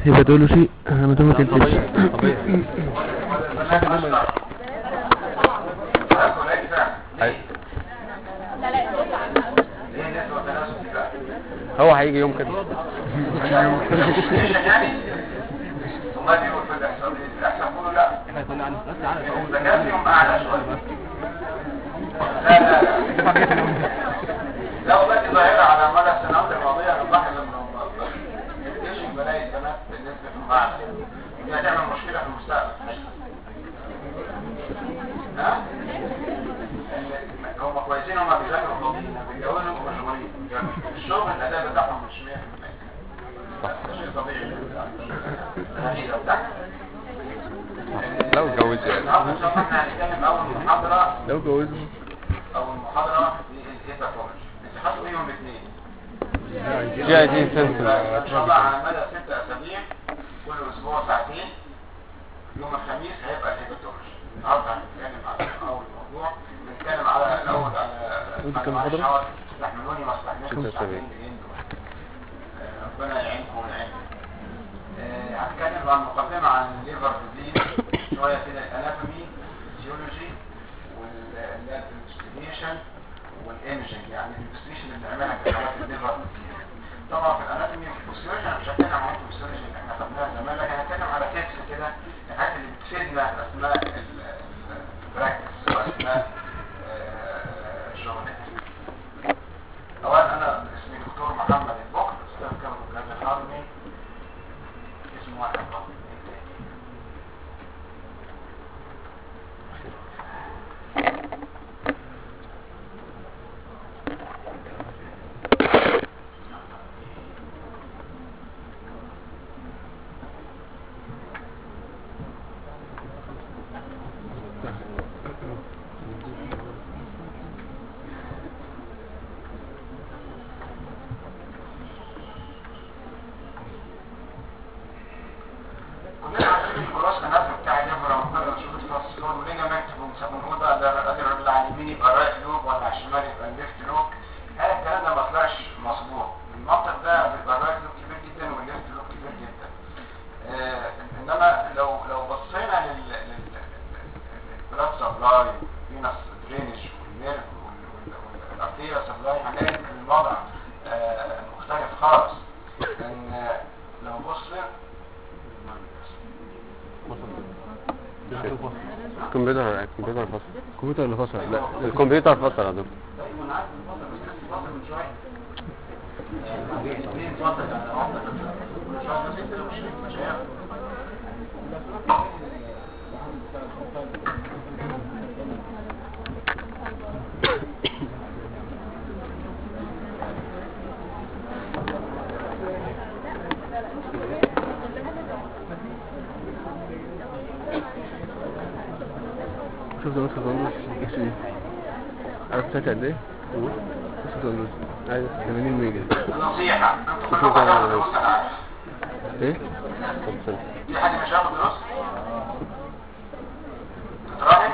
هيباتولوجي اناتوميكال تيست هو هيجي يوم كده احنا كنا عن نفس على لو بقت ظاهرة على مدى السنوات الماضية نلاحظ انه ايش بلاقي البنات بالنسبة للمعنى دي هتعمل مشكلة في المستقبل ها؟ هم كويسين هم بيذاكروا فاضيين بيتجوزوا ومشغولين الشغل الاداء بتاعهم مش 100% ده شيء طبيعي غريبة بتاعهم لو اتجوز يعني النهارده ان شاء الله احنا هنتكلم اول محاضرة لو جوزوا او المحاضرة دي الهيباتولوجي انت حاطوا ايه يوم الاثنين جي اي دي سنسور ان شاء الله على مدى ست اسابيع كل اسبوع ساعتين يوم الخميس هيبقى الهيباتولوجي النهارده هنتكلم على اول موضوع نتكلم على الاول على ودي على كام معلش محاضرة؟ حاول تستحملوني ما استحملش ست أسابيع. الساعتين الجايين دول. آه، ربنا يعينكم ويعينكم آه، هتكلم عن مقدمة عن الليفر ديزيز شوية كده الاناتومي فيسيولوجي والانفستيجيشن والايمجنج يعني الانفستيجيشن اللي بنعملها في حالات الليفر ديزيز طبعا في الاناتومي والفسيولوجي انا مش هتكلم عن الفسيولوجي اللي احنا خدناها زمان لكن هتكلم على تيبس كده الحاجات اللي بتفيدنا اثناء البراكتس واثناء آه، شغلنا اولا انا اسمي دكتور محمد البكر استاذ كامل الجامعه الحرمي اسمه واحد فقط كلنا عارفين الكروس النفسي بتاع الليفر وكنا نشوف الفاسفور وليجامنت بنقول بقى ده الراجل اللي على اليمين يبقى الرايت لوب ولا على الشمال يبقى الليفت لوب هذا الكلام ده ما طلعش مظبوط المنطق ده بيبقى الرايت لوب كبير جدا والليفت لوب كبير جدا آه انما لو لو بصينا لل للبلاد سبلاي فينس درينج والنيرف والارتيريا سبلاي هنلاقي إن الوضع آه مختلف خالص لان آه، لو بصينا الكمبيوتر الكمبيوتر فصل الكمبيوتر اللي فصل لا الكمبيوتر فصل يا دكتور طيب انا عارف الفصل بس لسه فاصل من شويه مين اتفضل على عمرك كل شويه بس انت لو مش مش هياخد شوف ده نسخة ضمنس اكس ايه عارف بتاعتي قد ايه؟ نسخة ضمنس ايوه 80 ميجا نصيحه انتوا شوف كلكم أنا هتاخدوا عايز. دروس انا عارف ايه؟ طب استنى. في حد مش هياخد دروس؟ تتراهن؟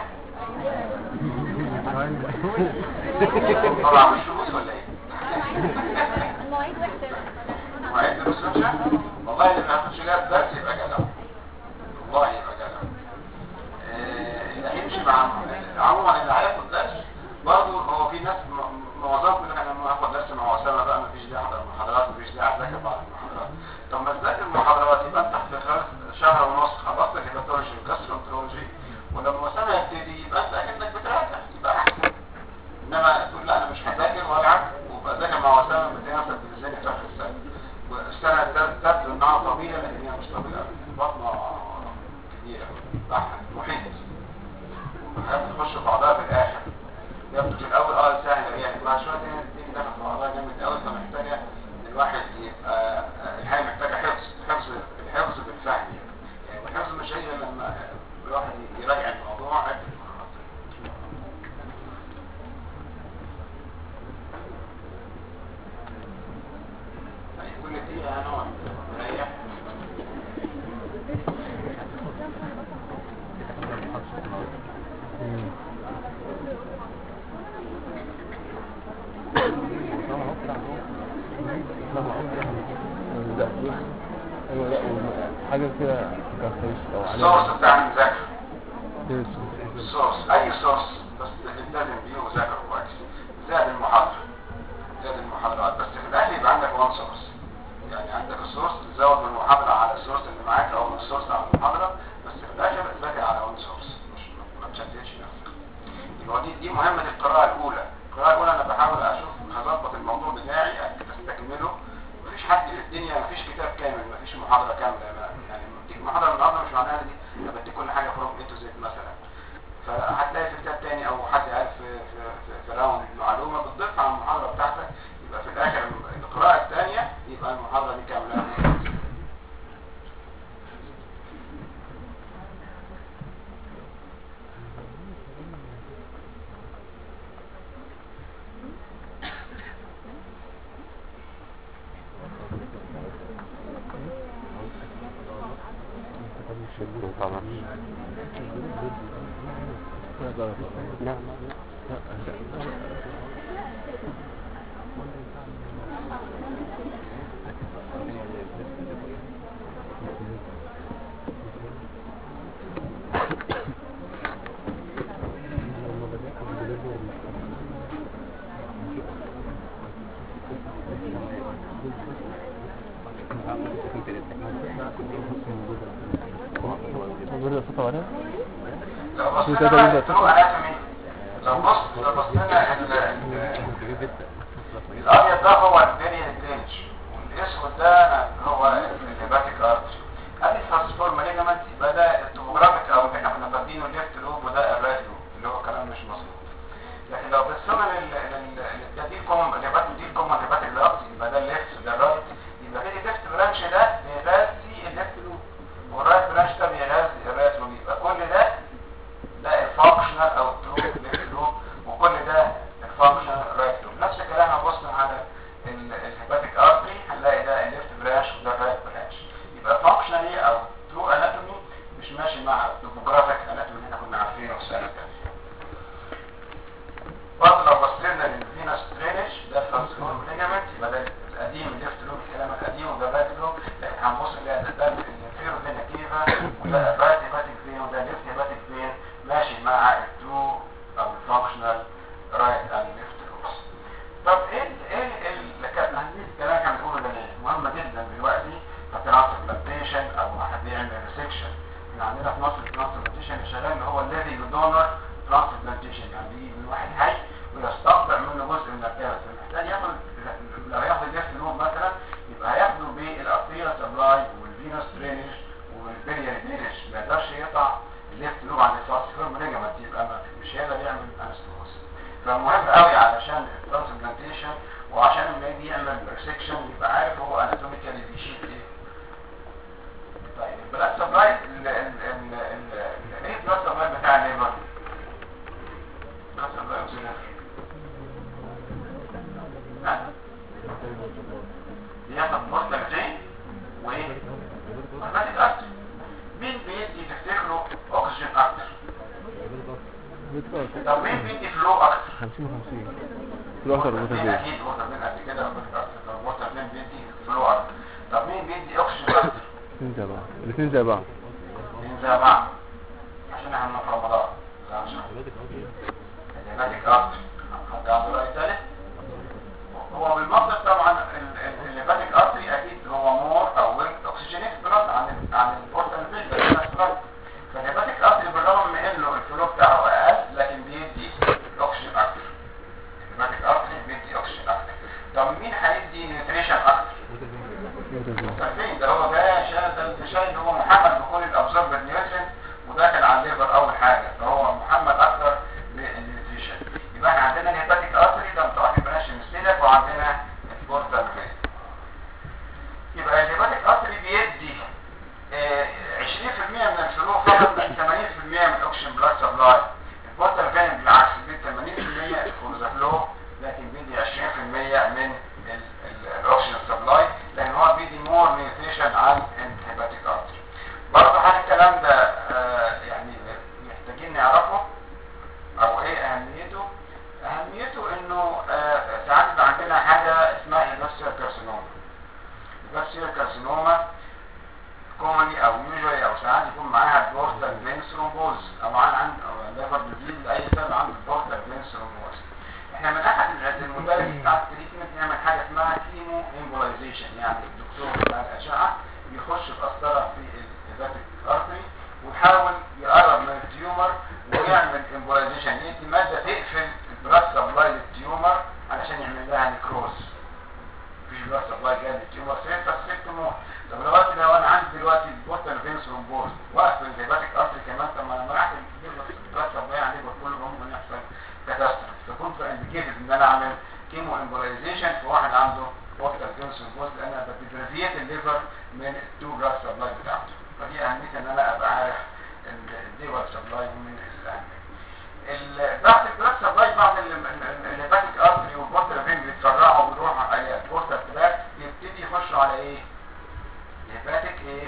طبعا مش فلوس ولا ايه؟ المواعيد وحشة مواعيد دروس وحشه؟ والله اللي ما ياخدش لها الدرس يبقى جدع والله يبقى جدع آه، اللي هيمشي مع عموما اللي هياخد درس برضه هو في ناس م- معظمهم يقول لك انا لما هاخد درس مع اسامه بقى مفيش داعي احضر المحاضرات مفيش داعي اذاكر بعض المحاضرات طب ما تذاكر المحاضرات يبقى انت في خلال شهر ونص خلصت الهيباتولوجي والجاسترونترولوجي ولما اسامه يبتدي يبقى انت اكنك بتراجع يبقى احسن انما تقول لا انا مش هذاكر والعب وابقى ذاكر مع اسامه بتلاقي نفسك بتنزلي في اخر السنه والسنه الثالثه تبدو انها طويله لكن هي مش طويله بطنه كبيره بحر محيط وحاجات تخش في بعضها في الاخر يبدو في الاول اه سهله يعني بعد شويه تاني تيجي داخل في بعضها جامد قوي فمحتاجه ان الواحد يبقى آه، الحاجه محتاجه حفظ حفظ الحفظ بالفهم يعني الحفظ مش هي لما الواحد يراجع الموضوع عدة مرات يعني كل دقيقة هنقعد نريح لا بص ايوه لا حاجه كده كفايش او السورس بتاع المذاكره عليها السورس اي سورس بس تلتزم بيه وذاكر كويس زاد المحاضره زاد المحاضرات بس في الاخر يبقى عندك وان سورس يعني عندك السورس تزود من المحاضره على السورس اللي معاك او من السورس على المحاضره بس في الاخر تذاكر على وان سورس مش ما تشتتش نفسك يبقى دي دي مهمه القراءه الاولى القراءه الاولى انا بحاول اشوف هظبط الموضوع بتاعي استكمله مفيش حد في الدنيا مفيش كتاب كامل مفيش محاضره كامله ما يعني لما بديك محاضره النهارده مش معناها دي انا بديك كل حاجه فروم اي تو زد مثلا فهتلاقي في كتاب تاني او حد قال في في في, في راوند معلومه بتضيفها على المحاضره بتاعتك يبقى في الاخر القراءه الثانيه يبقى المحاضره دي كامله طبعا لا لا برضه صوت عليها لو في بصينا كذا بقى جزء. الفلو اناتومي لو بص لو بصينا ال- ال- الابيض ده هو البيريال تنج والاسود ده هو الهيباتيك ارتري ادي فاسفور ماليجمنت يبقى ده التوموجرافيك او اللي احنا كنا فاضيينه الليفت لوب وده الرايت لوب اللي هو كلام مش مظبوط لكن لو بصينا لل لل- ده دي الكومن الهيباتيك دي الكومن هيباتيك ارتري يبقى ده الليفت وده الرايت يبقى كده الليفت برانش ده بيغذي الليفت لوب والرايت برانش ده بيغذي الرايت لوب يبقى كل ده ده الفانكشنال او الترو ليفت لوب وكل ده الفانكشنال رايت لوب نفس الكلام لو بصنا على الهيباتيك ارتري هنلاقي ده الليفت برانش وده الرايت برانش يبقى فانكشنالي او ترو اناتومي مش ماشي مع التوبوجرافيك اناتومي اللي احنا كنا عارفينه في السنه الثانيه برضه لو بصينا للفينس درينج ده الفاسكولار ليجامنت يبقى ده القديم الليفت لوب الكلام القديم وده الرايت لوب لكن هنبص نلاقي ده ده الفيرو فينا كيفا وده الرايت هيباتيك فين وده الليفت هيباتيك فين ماشي مع الترو او الفانكشنال رايت اند ليفت لوبس طب ايه ال- ايه ال- اللي كان هنجيب الكلام كان بنقوله ده ليه؟ مهمه جدا دلوقتي كترانسبلانتيشن او واحد بيعمل ريسكشن احنا عندنا في مصر الترانسبلانتيشن اللي شغال اللي هو الذي دونر ترانسبلانتيشن يعني بيجي من واحد حي ويستقطع منه جزء من الكبد فمحتاج ياخد لو هياخد الليفت لوب مثلا يبقى هياخده بالارتيريا سبلاي والفينوس درينج والبيريال درينج ما يقدرش يقطع الليفت لوب عن الفاسكولار ليجامنت يبقى ما مش هيقدر يعمل انستوز فمهم قوي علشان الترانسبلانتيشن وعشان لما يجي يعمل ريسكشن يبقى عارف هو اناتوميكالي بيشيل ايه طيب البلاد سبلاي ال ال ال ال ايه البلاد سبلاي بتاع الليفر؟ بلاد سبلاي اوكسجين ها؟ بياخد بوسترتين وايه؟ روماتيك اكتر مين بيدي تفتكروا اكسجين اكتر؟ طب مين بيدي فلو اكتر؟ 50 50 كل واحد ووتر ربطها بين فين اكيد ووتر بين قد كده روماتيك اكتر طب ووتر بين بيدي فلو اكتر طب مين بيدي اكسجين اكتر؟ الاثنين زي بعض الاثنين زي بعض مين زي بعض عشان احنا في رمضان زي ما شاء الهيباتيك اكتر حد عنده راي ثالث هو بالمنطق طبعا ال- ال- الهيباتيك ارتري اكيد هو مور او ويل اوكسجينيت بلاد عن ال عن البورتال فيل فالهيباتيك ارتري بالرغم من انه الفلو بتاعه اقل لكن بيدي اكسجين اكتر الهيباتيك ارتري بيدي اكسجين اكتر طب مين هيدي نيوتريشن اكتر؟ فين ده هو ده شايل ده انت شايل هو محمد بكل الابزوربر نيوترين وداخل على الليفر اول حاجه فهو محمد اكتر بالنيوتريشن يبقى احنا عندنا الهيباتيك ارتري ده متوحد بلاش مسلك وعندنا البورتال فين يبقى الهيباتيك ارتري بيدي آه، 20% من الفلو فقط من 80% من الاكسجين بلاد سبلاي البورتال فين بالعكس بيدي 80% فور ذا فلو لكن بيدي 20% من ال- ال- الاكسجين سبلاي لان هو بيدي مور نيوتريشن عن الهيباتيك ارتري برضه هل الكلام ده آه، يعني محتاجين نعرفه او ايه اهميته اهميته انه آه، ساعات بيبقى عندنا حاجه اسمها هيباتيك كارسينوما الهيباتيك كارسينوما كومني او يوجوالي او ساعات يكون معاها بورتال فينس ثرومبوز او عن عند او ليفر ديزيز اي سبب عنده بورتال فينس ثرومبوز احنا من احد المدارس بتاعت التريتمنت نعمل حاجه اسمها كيمو امبولايزيشن يعني الدكتور بتاع الاشعه بيخش بقسطره في الهيباتيك ارتري ويحاول يقرب من التيومر ويعمل امبولايزيشن يدي ماده تقفل البلاد سبلاي للتيومر علشان يعمل لها نيكروز مفيش بلاد سبلاي جاي للتيومر سيبتك سبت موت طب دلوقتي لو انا عندي دلوقتي البورتال فينس رومبوز وقف الهيباتيك ارتري كمان طب ما لما راح البلاد سبلاي عليه كله ممكن يحصل كاتاستروف فكنت انديكيتد ان انا اعمل كيمو امبولايزيشن في واحد عنده بورتال فينس رومبوز لان انا بديفريفيت الليفر من التو بلاد سبلاي بتاعته فدي اهميه ان انا ابقى عارف الديوال سبلاي من الاهميه بعد البلاد سبلاي بعد الهيباتيك ارتري والبورتال فين بيتفرعوا ويروحوا على البورتال تراك يبتدي يخشوا على ايه؟ الهيباتيك ايه؟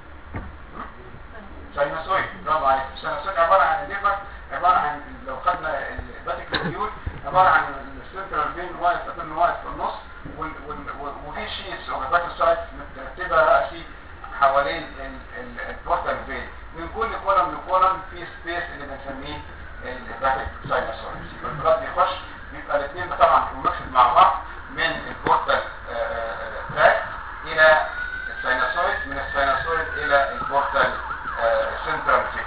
ساينوسويد برافو عليك الساينوسويد عباره عن الليفر عباره عن لو خدنا الهيباتيك ريديول عباره عن السنترال فين واقف اكن واقف في النص وال- وال- وفي شيتس او هيباتوسايتس مترتبه راسي حوالين البورتال فين من كل كولم لكولم في سبيس اللي بنسميه الهيباتيك ساينوسويد يبقى البلاد بيخش بيبقى الاثنين طبعا كوميكسد مع بعض من البورتال تراك الى الساينوسويد من الساينوسويد الى البورتال سنترال فين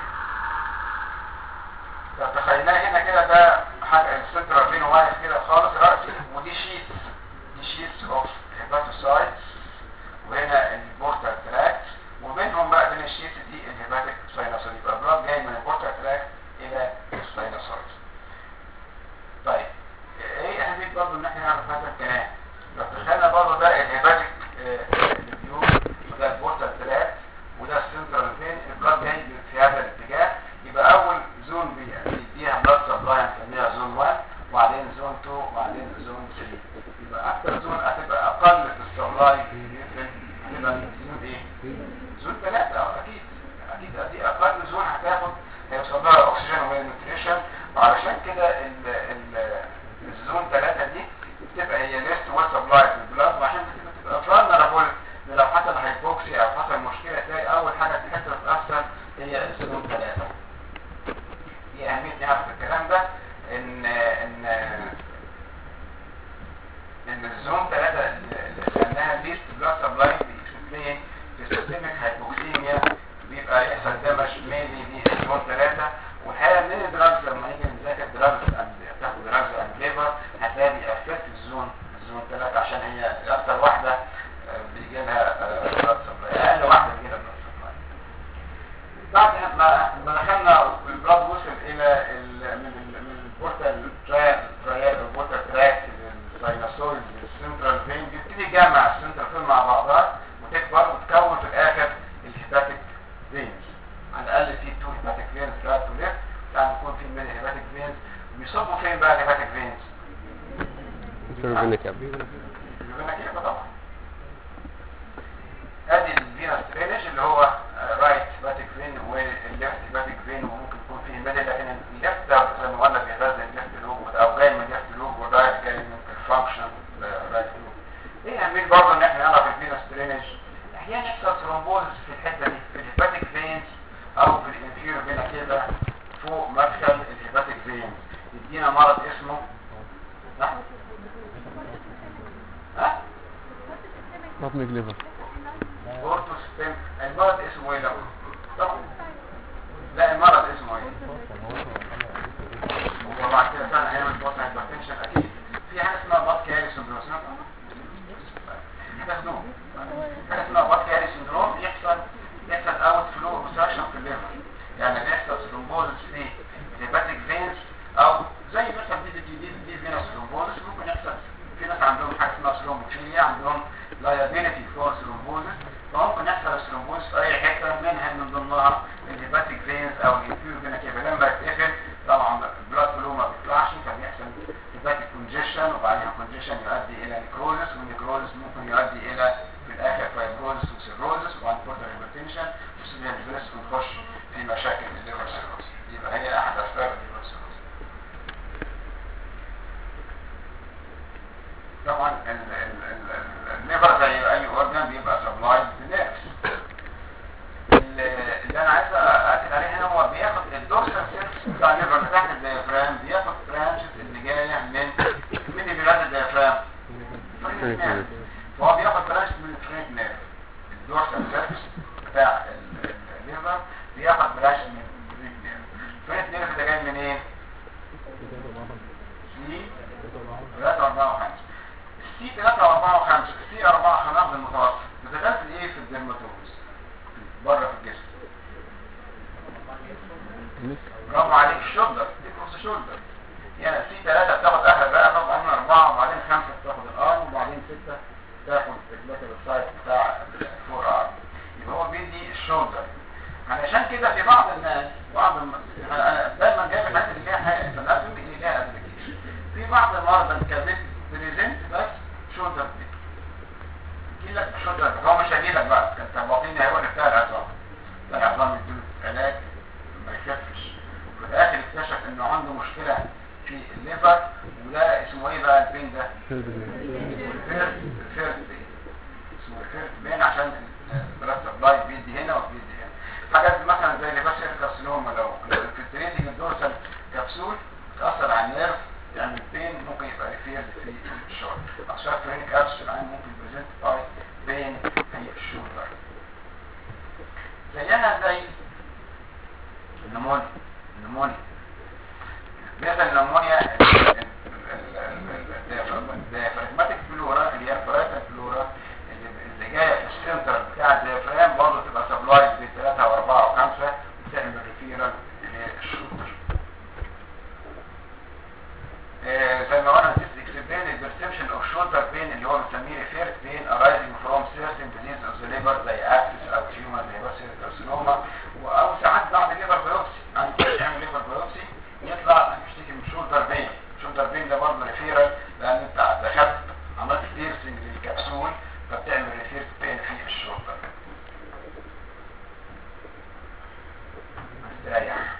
لو تخيلناه هنا كده ده حاجه السنترال فين واقف كده خالص راسي ودي شيتس دي شيتس اوف هيباتوسايتس وهنا البورتال تراك وبينهم بقى بين الشيتس دي الهيباتيك ساينوسويد يبقى البلاد جاي من البورتال تراك الى الساينوسويد طيب ايه اهميه برضه ان احنا نعرف هذا الكلام لو تخيلنا برضه ده الهيباتيك ريفيو وده البورتال تراك وده السنترال فين البلاد جاي في هذا الاتجاه يبقى اول زون بي- بيديها بلاد سبلاي هنسميها زون 1 وبعدين زون 2 وبعدين زون 3 يبقى اكتر زون هتبقى اقل في السبلاي بيقفل هتبقى زون ايه؟ زون 3 اه اكيد اكيد دي اقل زون هتاخد هيوصل لها اكسجين والنيوتريشن وعلشان كده ال- ال- الزون 3 دي بتبقى هي ليست وول سبلاي في البلاد وعشان كده بتبقى فالنرابل لو حصل هايبوكسي او حصل مشكله تلاقي اول حاجه تحس تتاثر هي الزون 3 دي اهميه نعرف الكلام ده ان ان ان الزون 3 لانها ليست بلاد سبلاي بيكسبلين في سيستمك هايبوكسيميا بيبقى يحصل دمج مينلي دي الزون 3 والحقيقه من الدراجز لما نيجي نذاكر دراجز تاخد دراجز اند ليفر هتلاقي بيأفكت الزون الزون 3 عشان هي اكتر واحده آه، بيجي لها بلاد سبلاي اقل واحده بيجي لها بلاد سبلاي بعد ما ما دخلنا البلاد وصل الى ال- من ال- من البورتال تراك تراك البورتال تراك للساينوسويد للسنترال فين بيبتدي يجمع السنترال فين مع بعضها وتكبر وتكون في الاخر الهيباتيك فينز على الاقل في تو هيباتيك فينز رايت وليفت يعني يكون في من الهيباتيك فينز بيصبوا فين بقى الهيباتيك فينز؟ سيرفينيك يا ابني يقول لك ايه طبعا ادي الفينس درينج اللي هو رايت هيباتيك فين والليفت هيباتيك فين وممكن يكون فيه ميدل لكن الليفت ده زي ما قلنا بيغذي الليفت لوب او جاي من الليفت لوب والرايت جاي من الفانكشن رايت لوب ايه اهميه برضه ان احنا نعرف الفينس درينج احيانا يحصل ثرومبوز في الحته دي في الهيباتيك فينز او في الانفيرو فينا كده فوق مدخل الهيباتيك فينز يدينا مرض اسمه ها؟ ها؟ بطنك ليفر بورتو ستيم المرض اسمه ايه ده؟ طبعا لا المرض اسمه ايه؟ هو بعد كده فعلا هيعمل بورتو هايبرتنشن اكيد في حاجه اسمها بات كاري سندروم سمعت عنها؟ حاجه اسمها حاجه اسمها بات كاري سندروم يحصل يحصل اوت فلو اوبستراكشن في الليفر يعني بيحصل ثرومبوزس في الهيباتيك فينز او زي مثلا دي دي دي, دي فينوس ثرومبوزس ممكن يحصل في ناس عندهم حاجه اسمها ثرومبوفيليا عندهم liability for thrombosis فممكن يحصل الثرومبوزس في اي حته منها من ضمنها الهيباتيك فينز او الانفيرو فينا كيف لما يتقفل طبعا البلاد فلو ما بيطلعش فبيحصل هيباتيك كونجيشن وبعدين كونجيشن يؤدي الى نيكروزس والنيكروزس ممكن يؤدي الى في الاخر فايبروزس وسيروزس وبعد بورتال هيبرتنشن وسيريال فينس ونخش في مشاكل الليفر سيروز يبقى هي احد اسباب الليفر سيروز طبعا ال- ال- ال- ال- الليفر زي اي اورجان بيبقى سبلايد بنيرفز الدورسال سيرفيس بتاع ال- الليفر بياخد براش من الريك نيرف الفريت نيرف ده جاي منين؟ سي 3 4 5 السي 3 4 5 السي 4 خناقض المتوسط بتغذي ايه في الدرماتوز بره في الجسم برافو عليك الشولدر دي نص شولدر يعني سي 3 بتاخد اخر الرقبه وبعدين 4 وبعدين 5 بتاخد الارم وبعدين 6 تاخد اللاترال سايد بتاع الفور ارم يبقى هو بيدي الشولدر علشان كده في بعض الناس بعض الم... انا دايما جايب الحاجات اللي ليها حاجه فلازم اللي ليها ابلكيشن في بعض المرضى الكبد بريزنت بس شولدر بيك يجي لك شولدر بيك هو مش هيجي لك بقى كان تباطيني هيقول لك بتاع العظام ده العظام يديله علاج ما يخفش وفي الاخر اكتشف انه عنده مشكله في الليفر وده اسمه ايه بقى البين ده؟ الفيرست الفيرست بين اسمه الفيرست بين عشان البلاد سبلاي بيدي هنا وبيدي هنا حاجات مثلا زي ليفاسير كارسينوما لو لو الفلتريتنج الدورسال كبسول تاثر على النيرف يعني البين ممكن يبقى ريفيرد في الشولدر عشان كلينيك ابس العين ممكن بريزنت باي بين في الشولدر زيها زي النمونيا النمونيا بالنسبه للنمونيا الديافراجماتيك فلورا اللي هي الفرايتال فلورا اللي اللي جايه في السنتر بتاع الديافرام برضه تبقى سبلايز ب 3 و4 و5 وتعمل ريفيرال للشوتر آه، زي ما قلنا this explain the perception of shoulder pain اللي هو بنسميه referred pain arising from certain disease of the liver زي abscess او tumor زي باسيل كارسينوما او ساعات بعد الليفر بايوبسي يعني كده تعمل ليفر بايوبسي يطلع يشتكي من شولدر بين شولدر بين ده برضه ريفيرال لان انت دخلت عملت بيرسنج للكبسول فبتعمل ريفيرد بين في الشولدر استريح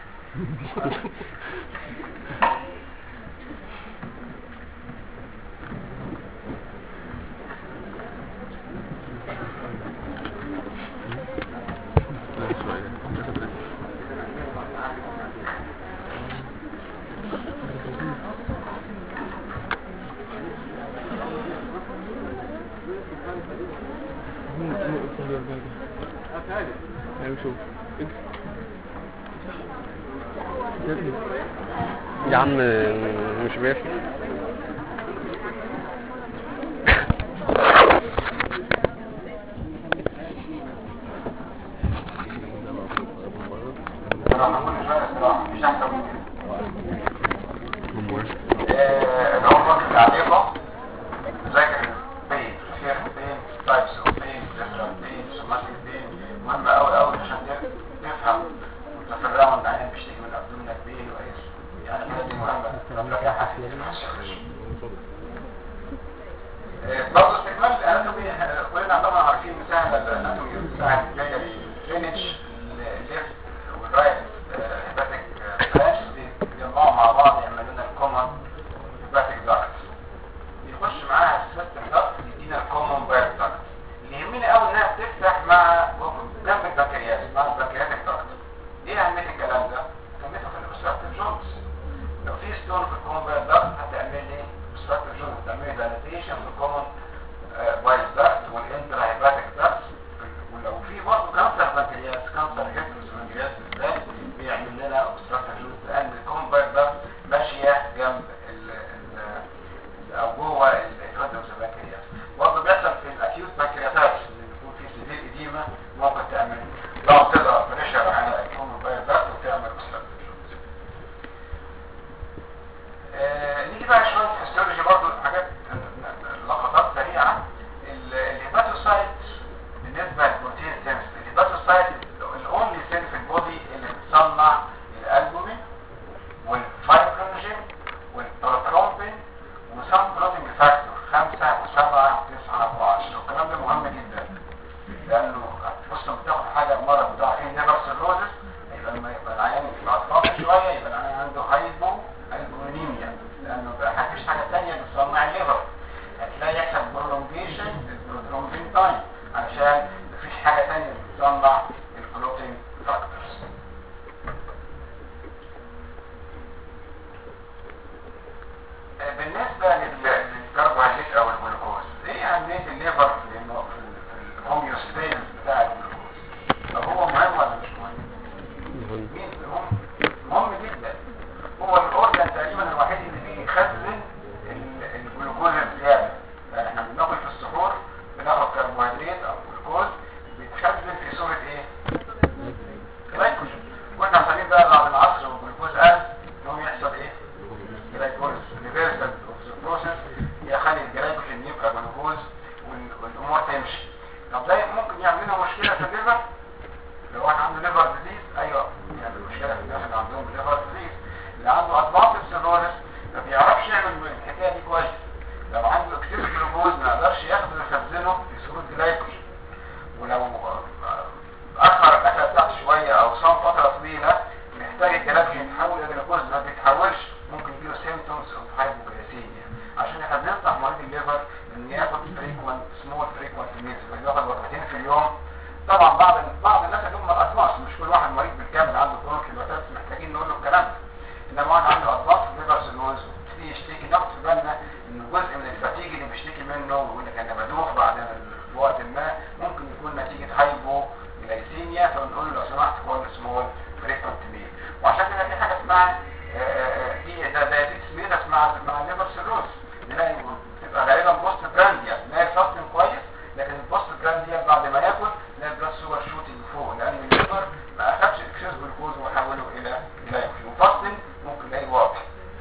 ايوه شوف يا ابني يا عم مش بيفرق انا هقول شويه استراحه مش احسن من كده آه، العمر التعليقة ذاكر بين فير بين تايبس اوف بين ديفرنت بين سوماتيك بين مهم قوي قوي عشان تفهم وتفرعوا عين بيشتكي من ابدومينال بين وايش يعني الحاجات دي مهمه تفرعها برضه استكمال الاناتومي آه، كلنا طبعا عارفين مساهل الاناتومي بتاع الجايه الفينش الليفت والرايت هيباتيك برانش بيجمعوا مع بعض يعملوا لنا الكومن هيباتيك داكت يخش معاها السيستم داكت يدينا الكومن باير داكت اللي يهمني قوي انها بتفتح مع جنب البنكرياس مع البنكرياتيك داكت ايه اهميه الكلام ده؟ اهميته في الاوبستراكتيف جونز لو في ستون في الكومن باير داكت هتعمل لي اوبستراكتيف جونز هتعمل لي دايليتيشن في الكومن باير داكت والانترا هيباتيك داكت ولو في برضه كانسر بنكرياس كانسر هيبتوس بنكرياس بالذات بيعمل لنا اوبستراكتيف جونز لان الكومن باير داكت ماشيه جنب ال ال او جوه الهيبتوس البنكرياس برضه بيحصل في الاكيوت بنكرياتايتس اللي بيكون في سيفير اديما ممكن تعمل ضغط تضغط بريشر على الكومن باير داكت وتعمل اوبستراكتيف جونز آه، نيجي بقى شويه هيستولوجي برضو حاجات لقطات سريعه ال- الهيباتوسايت بالنسبه للبروتين سينس الهيباتوسايت الاونلي سيل في البودي اللي بتصنع الالبومين والفايبرينوجين والبروترومبين وسام بروتين فاكتور 5 و7 و9 و10 الكلام ده مهم جدا لانه بص لما بتاخد حاجه مرض بتاع فيه نيفر سيروزس يبقى لما يبقى العيان في اطفال شويه يبقى العيان عنده هايبو هايبونيميا لانه بقى مفيش حاجه ثانيه بتصنع الليفر هتلاقي يحصل برولونجيشن للبروترومبين تايم عشان مفيش حاجه ثانيه بتصنع الكلوتين فاكتورز بالنسبه لل- للكربوهيدرات او الجلوكوز ايه اهميه الليفر في الم- في ال- في الهوميوستاز يعمل لنا مشكله في الليفر لو واحد عنده ليفر ديزيز ايوه يعمل مشكله في الناس اللي عندهم ليفر ديزيز اللي عنده ادفانس سيرولس ما بيعرفش يعمل الحكايه دي كويس لو عنده اكسيس جلوكوز ما يقدرش ياخده ويخزنه في صوره جلايكوجين ولو آه، اخر الاكله بتاعته شويه او صام فتره طويله محتاج الجلايكوجين يتحول الى جلوكوز ما بيتحولش ممكن يجيله سيمتومز اوف هايبوجلايسيميا عشان احنا بننصح مريض الليفر ان ياخد فريكوانت سمول فريكوانت ميلز ياخد وجبتين في اليوم طبعا بعض بعض الناس اللي هم الاشخاص مش كل واحد مريض بالكامل عنده برونكيولوتات محتاجين نقول له الكلام ده انما واحد عنده ادفانس ليفر سيروز وبيبتدي يشتكي ناخد في بالنا ان جزء من الفتيج اللي بيشتكي منه ويقول لك انا بدوخ بعد في وقت ما ممكن يكون نتيجه هايبو جلايسيميا فبنقول له لو سمحت كل سمول فريكوانت ميل وعشان كده في حاجه اسمها آه، آه، في ده دايابيتس ميلس مع مع الليفر سيروز نلاقي بتبقى غالبا بوست برانديا نلاقي فاستن كويس لكن البوست برانديا بعد ما ياكل نلاقي البلاد سوبر شوتنج فوق لان الليفر ما اخدش اكسس جلوكوز وحوله الى جلايكوجين وفاستن ممكن نلاقي واضح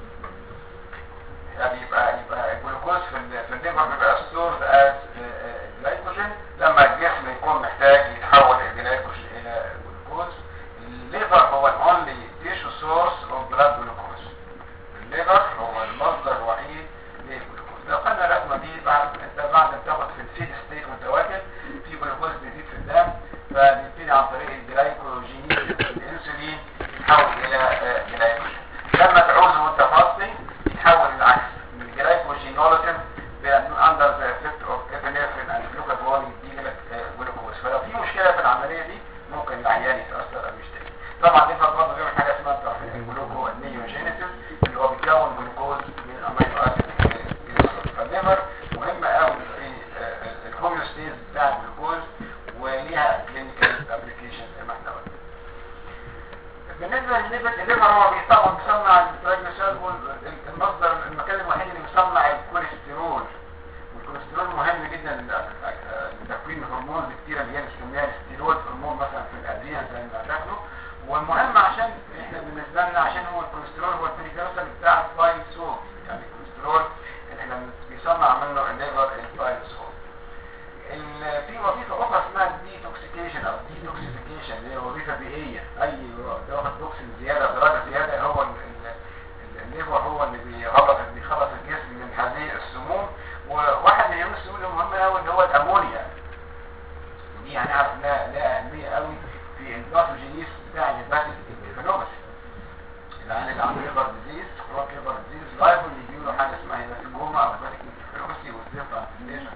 يعني يبقى يبقى الجلوكوز في ال- في الليفر بيبقى ستورد از جلايكوجين لما الجسم يكون محتاج يتحول الجلايكوجين الى جلوكوز الليفر هو الاونلي تيشو سورس اوف بلاد جلوكوز الليفر هو المصدر الوحيد للجلوكوز لو خدنا الرسمه دي بعد انت بعد ما تاخد في الفيد ستيت وانت واكل في جلوكوز بيزيد في الدم فبيبتدي عن طريق الجلايكوجينيز الانسولين يتحول الى آه، جلايكوجين لما تعوزه وانت فاستنج يتحول العكس من الجلايكوجينوليتين اندر ذا افكت اوف ابنفرين اند جلوكاجون يدي لك آه، جلوكوز فلو في مشكله في العمليه دي ممكن العيان يتاثر او يشتكي طبعا دي برضه بيعمل حاجه اسمها الجلوكو النيوجينيسيس اللي هو بيكون جلوكوز من امينو اسيد فالليفر مهمه قوي في آه، الهوميوستيز بتاع الجلوكوز وليها كلينيكال ابلكيشن زي ما احنا قلنا بالنسبه للليفر الليفر هو طبعا بيصنع الترايجليسيرايد المصدر المكان الوحيد اللي بيصنع الكوليسترول والكوليسترول مهم جدا ل- لتكوين هرمونز كتيره اللي هي بنسميها الستيرويد هرمون مثلا في الادويه زي ما تاكله والمهم عشان احنا بالنسبه لنا عشان هو الكوليسترول هو البريكرسل بتاع البايل سول يعني الكوليسترول اللي احنا بيصنع منه الليفر البايل سول ال- في وظيفة أخرى اسمها ديتوكسيكيشن أو ديتوكسيفيكيشن اللي هي وظيفة بيئية أي واخد توكسين زيادة بدرجة زيادة هو ال- ال- ال- الليفر هو اللي بيخلص بيخلص الجسم من هذه السموم وواحد من السموم المهمة أوي اللي هو الأمونيا ودي هنعرف لها لها أهمية أوي في الباثوجينيس بتاع الهيباتيك انفلوباسي العيان اللي عنده ليفر ديزيز كرونيك ليفر ديزيز لايفل يجي له حاجه اسمها هيباتيكوما او هيباتيك انفلوباسي والديفرنت ستيشن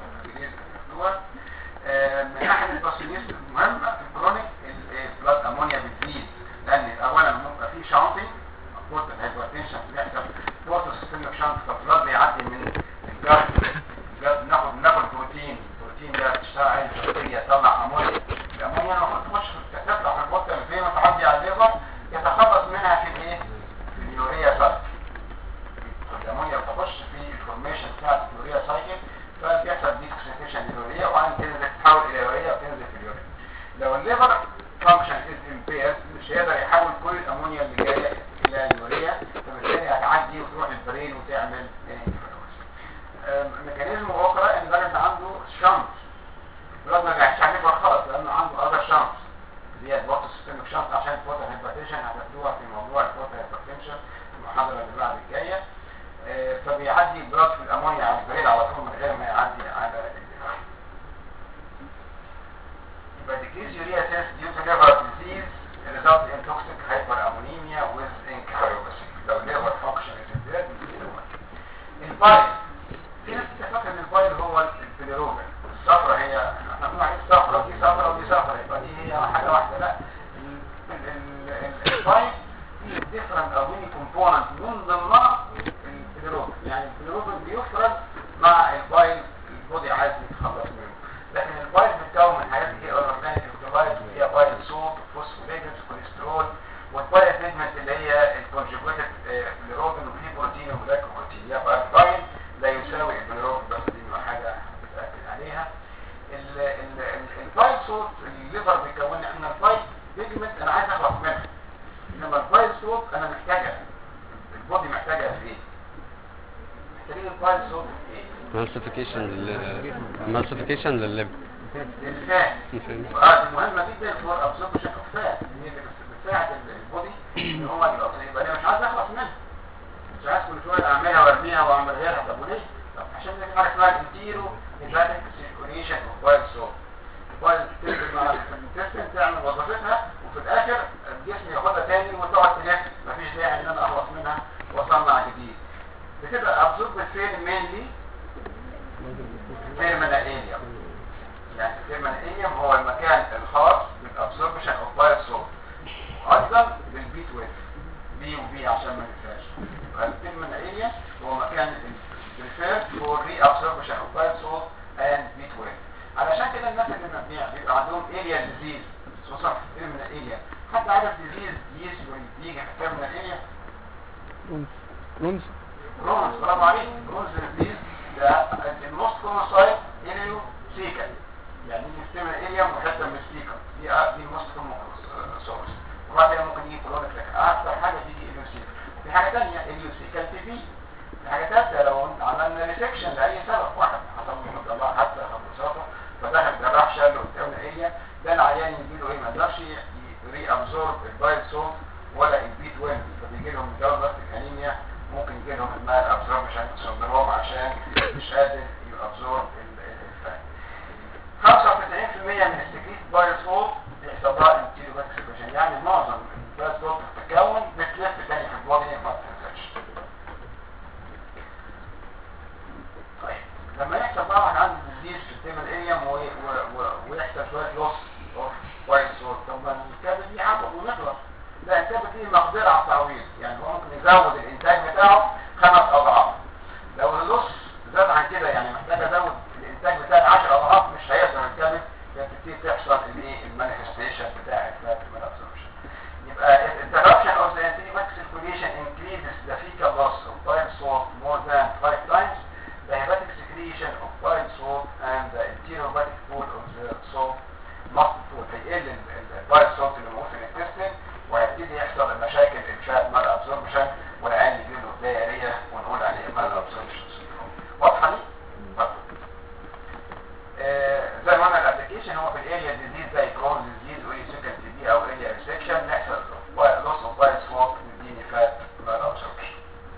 من ناحيه الباسيليس المهمه في الكرونيك البلاد امونيا بتزيد لان اولا ممكن في شانتي بورتال هايبرتنشن بيحصل بورتال سيستمك شانت فالبلاد بيعدي من الجلد الجلد بناخد بناخد بروتين البروتين ده بتشتغل البكتيريا يطلع امونيا الامونيا لما تخش في تطلع في البورتال فين وتعدي على الليفر يتخلص منها في الايه؟ في اليوريا سايكل الامونيا بتخش في الفورميشن بتاعت اليوريا سايكل فبيحصل ديكسيفيكيشن لليوريا وبعدين تنزل تتحول الى يوريا وتنزل في اليوريا لو الليفر فانكشن از امبيرد مش هيقدر يحول كل الامونيا اللي جايه الى اليوريا فبالتالي هتعدي وتروح البرين وتعمل انفلونس ميكانيزم اخرى ان الراجل ده عنده شنط الراجل ما بيحكيش على الليفر خالص لانه عنده اذر شنط اللي هي البوتو سيستمك شنط عشان البوتو هايبرتنشن هتاخدوها في موضوع البوتو هايبرتنشن المحاضره اللي بعد الجايه آه، فبيعدي البلاد في الامونيا على البريد على طول من غير ما يعدي على الليفر يبقى decrease urea sense due to liver disease result in toxic hyperammonemia with encephalopathy لو liver function is impaired البايل في ناس بتفكر ان البايل هو البيليروبين الصفرة هي احنا بنقول عليه صفرة ودي صفرة ودي صفرة يبقى دي هي حاجة واحدة لا ال- ال- ال- البايل فيه different او many component من ضمنها البيليروبين يعني البيليروبين بيفرز مع البايل البودي عايز يتخلص منه لكن البايل بيتكون من حاجات كتير اورجانيك كلورايد فيها بايل صوت فوسفوليبيد كوليسترول والبايل بيجمنت اللي هي الكونجوجيتد بيليروبين وفيه بروتين وجلايكوبروتين يبقى البايل لا يساوي البيليروبين بس دي حاجه بتاكد عليها ال- ال- ال- البايل صوت الليفر بيكون احنا البايل بيجمنت انا عايز اخلص منها انما البايل صوت انا محتاجها البودي محتاجها في ايه؟ محتاجين البايل صوت في ايه؟ مالسيفيكيشن لل مالسيفيكيشن للليب للفات مش عارف. اه دي مهمه جدا فور ابسوربشن اوف فات هي اللي بت- بتساعد ال- البودي ان هو يبقى يبقى انا مش عايز اخلص منها مش عايز كل شويه اعملها وارميها واعمل غيرها طب وليه؟ طب عشان دي حاجه اسمها الانتيرو هيباتيك سيركوليشن اوف بايل سول البايل تنزل مع الانتستين تعمل وظيفتها وفي الاخر الجسم ياخدها تاني وتقعد تلف مفيش داعي ان انا اخلص منها واصنع جديد بتبقى ابسورب فين مينلي تيرمينال اريا يعني التيرمينال اريا هو المكان الخاص بالابسوربشن اوف بايل سول ايضا بالبي 12 بي وبي عشان ما ننساش يبقى التيرمينال اريا هو مكان بريفير فور ري ابسوربشن اوف بايل سول اند بي 12 علشان كده الناس اللي مبنيه بيبقى عندهم اريا ديزيز خصوصا في التيرمينال اريا حد عارف ديزيز يسوي بيجي في التيرمينال اريا رونز رونز رونز برافو عليك رونز ديزيز ده الموست كومن سايت اريو سيكا يعني دي التيرمينال اريا وحته من السيكا دي دي الموست كومن سورس وبعد كده ممكن يجي كولونيك لكن اكتر حاجه تيجي اريو سيكا في حاجه ثانيه اريو سيكا تي في في حاجه ثالثه لو عملنا ريسكشن لاي سبب واحد حصل له الله حتى ببساطه فدخل جراح شال له التيرمينال اريا ده العيان يجي له ايه ما يقدرش ري ابزورب البايل سولت ولا البي 20 فبيجي لهم جلطه انيميا ممكن يجي لهم المال ابزوربشن سندروم عشان مش قادر يابزورب الفات 95% من السكريت بايل سولت بيحصل لها انتيريوباتيك سكريشن يعني معظم البايل سولت بتتكون بتلف تاني في البودي ما بتنزلش طيب لما يحصل طبعا عندي ديزيز في التيمن اريم ويحصل شويه لوس اوف وايت سول طب ما الكبد دي عقد ونخلص لا الكبد دي مقدره على التعويض يعني هو ممكن يزود الانتاج بتاعه خمس اضعاف لو اللص زاد عن كده يعني محتاج ازود الانتاج بتاعي 10 اضعاف مش هيقدر الكبد فبتبتدي تحصل الايه المانيفستيشن بتاع الفات من absorption يبقى interruption of the enterohepatic circulation increases the fecal loss of bile salt more than five times the hepatic secretion of bile salt and the enterohepatic pool of the salt must fall هيقل البايل سولت اللي موجود في الانتستين وهيبتدي يحصل مشاكل الفات مال ابزوربشن والعين يجي له دايريه ونقول عليه مال ابزوربشن واضحه دي؟ طيب. آه، زي ما قلنا الابلكيشن هو في الاريا ديزيز زي كرون ديزيز واي سكن تي بي او اريا ريسكشن يحصل لوس اوف بايل سواب يديني فات مال ابزوربشن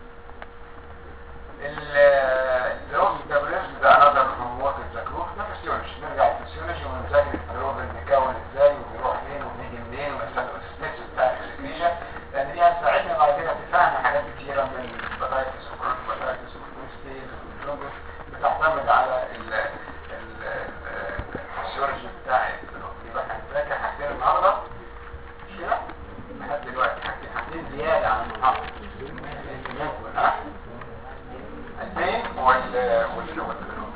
الروم ميتابوليزم ده انذر هومورك الزكروف ده فيسيولوجي نرجع للفسيولوجي ونذاكر الروبن بيتكون ازاي وبيروح فين وبيجي منين ويحصل له الستيبس بتاع الاكسكريشن لان دي هتساعدنا بعد كده تفهم حاجات كتيره من البطايتس وكروت البطايتس والكوليستيز والجلوبس بتعتمد على ال ال- الفسيولوجي بتاع الروم يبقى هنذاكر حاجتين النهارده مش كده؟ لحد دلوقتي حاجتين حاجتين زياده عن المحاضره ها؟ البين وال وال وال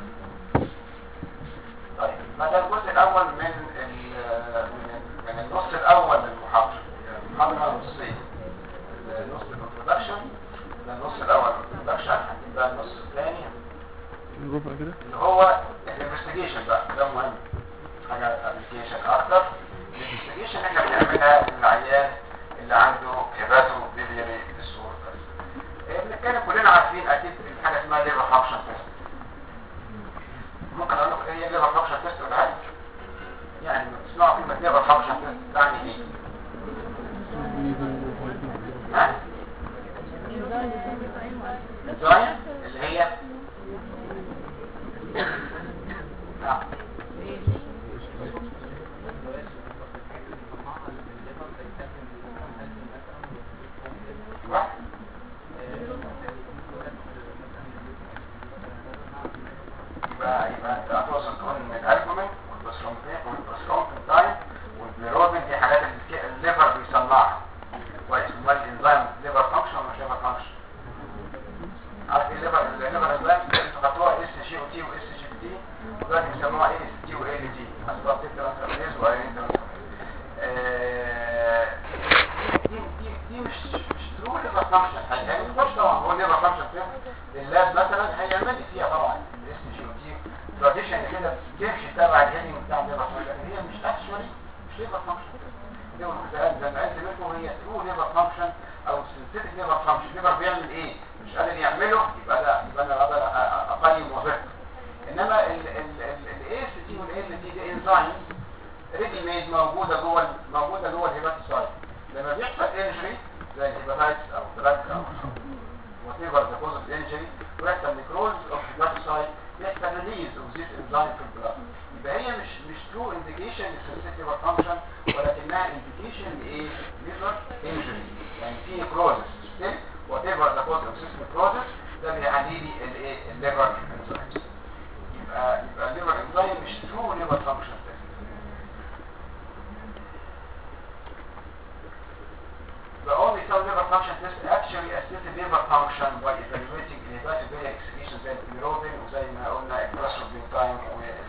طيب ما ده الجزء الاول من ال من ال- من النص الاول من المحاضره المحاضره نصين النص الانترودكشن ده النص الاول من الانترودكشن ده النص الثاني الربع كده اللي هو الانفستيجيشن بقى ده مهم حاجه ابلكيشن اكتر الانفستيجيشن احنا بنعملها للعيان اللي عنده هيباتو بيلياري ديسوردر بنتكلم كلنا عارفين اكيد حاجه اسمها ليفر فانكشن تيست ممكن اقول لكم ايه هي ليفر فانكشن تيست ولا حاجه يعني لما تسمعوا كلمه ليفر فانكشن تيست تعني ايه ها انزايم اللي هي آه. واحد. يبقى يبقى انت هتوصل تقول ان الالبومين والبسرومبين والبسرومبين تايم والبليروبين دي حاجات اللي الليفر بيصنعها كويس امال الانزيم ليفر فانكشن ولا مش ليفر فانكشن عارف ايه الليفر الليفر انزيم انتوا خدتوها اس جي او تي واس جي تي ودلوقتي بيسموها اي اس تي واي ال تي اسباب ترانسفيريز وايرين دي دي دي مش مش ترو ليفر فانكشن يعني مش طبعا هو ليفر فانكشن اللاب مثلا هيعمل لي فيها طبعا الاس جي او تي تراديشن كده بتمشي تبع الهيدنج بتاع الليفر فانكشن هي مش اكشولي مش ليفر فانكشن ليفر فانكشن زي ما قلت لكم هي ترو ليفر فانكشن او سنتيتك ليفر فانكشن الليفر بيعمل ايه مش قادر يعمله يبقى ده يبقى انا اقدر أ- أ- اقيم وظيفته انما الاي اس تي والاي ال تي دي ميد موجوده جوه موجوده جوه الهيباتوسايت لما بيحصل انجري زي الهيباتايتس او دراج او وات ايفر ذا كوز اوف انجري ويحصل نيكروز اوف هيباتوسايت يحصل ريليز اوف ذيس انزيم في البلاد يبقى هي مش مش ترو انديكيشن للسيستيك ليفر فانكشن ولكنها انديكيشن لايه؟ ليفر انجري يعني في نيكروزس ستيل وات ايفر ذا كوز اوف ذيس نيكروزس ده بيعني لي الايه؟ الليفر انزيمز يبقى يبقى الليفر انزيم مش ترو ليفر فانكشن تيست The only cell liver function test actually assess the liver function by evaluating hepatobiliary excretion زي البيروبين وزي ما قلنا البروستروبين تايم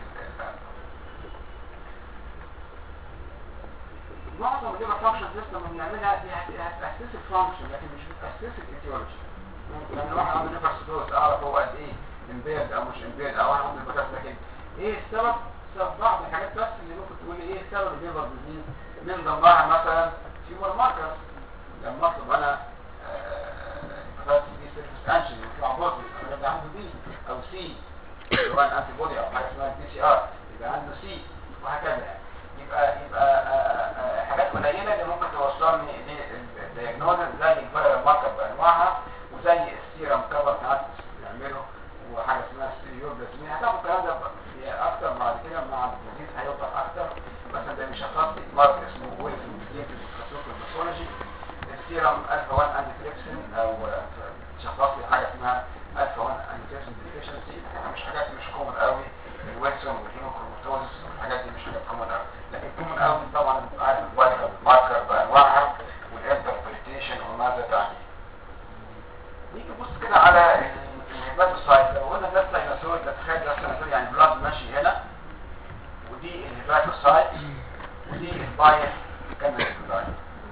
معظم الليفر فانكشن تيست لما بنعملها دي هتاسس الفانكشن لكن مش بتاسس الايتيولوجي يعني واحد عنده ليفر سيروز اعرف هو قد ايه امبيرد او مش امبيرد او واحد عنده البكاس لكن ايه السبب؟ سبب بعض الحاجات بس اللي ممكن تقول لي ايه سبب الليفر ديزيز من ضمنها مثلا فيبر ماركرز لما اطلب انا هيباتيتس بي سيرفيس انشن يطلع بوزيتيف انا يبقى عنده بي او سي سواء انتي بودي او حاجه اسمها بي سي ار يبقى عنده سي وهكذا يعني يبقى يبقى آه، آه، حاجات قليله اللي ممكن توصلني للدياجنوزز زي الفيرال ماركر بانواعها وزي السيرم كفر ساعات بيعملوا وحاجه اسمها ستيريوبلازمين هتاخد الكلام ده في اكتر بعد كده مع الديزيز هيوضح اكتر مثلا ده مشخص لي مرض اسمه ويلز ديزيز باثولوجي السيرم الفا 1 انتي تريبسين او شخص لي حاجه اسمها الفا 1 انتي تريبسين ديفيشنسي مش حاجات مش كومن قوي الويلسون والهيموكروماتوزس والحاجات دي مش حاجات كومن قوي لكن كومن قوي طبعا عارف الفيرال ماركر بانواعها والانتربريتيشن وماذا تعني نيجي نبص كده على الهيباتوسايت لو قلنا ده الساينوسويد تتخيل ده الساينوسويد يعني بلاد ماشي هنا ودي الهيباتوسايت ودي البايل كامل البلايل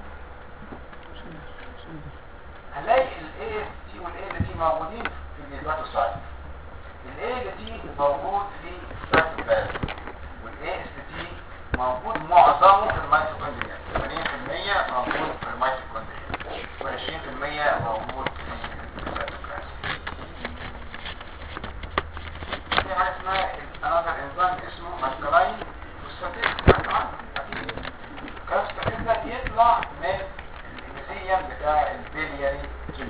هنلاقي الاي اس تي والاي ال تي موجودين في الهيباتوسايت الاي ال تي موجود في السيتوبلازم والاي اس تي موجود معظمه في الميتوكوندريا 80% موجود في الميتوكوندريا و20% موجود في السيتوبلازم في حاجه اسمها انذر انزيم اسمه الكلاين فوسفاتيز طبعا اكيد الكلاين ده بيطلع من الانزيم بتاع البلياري كيميكال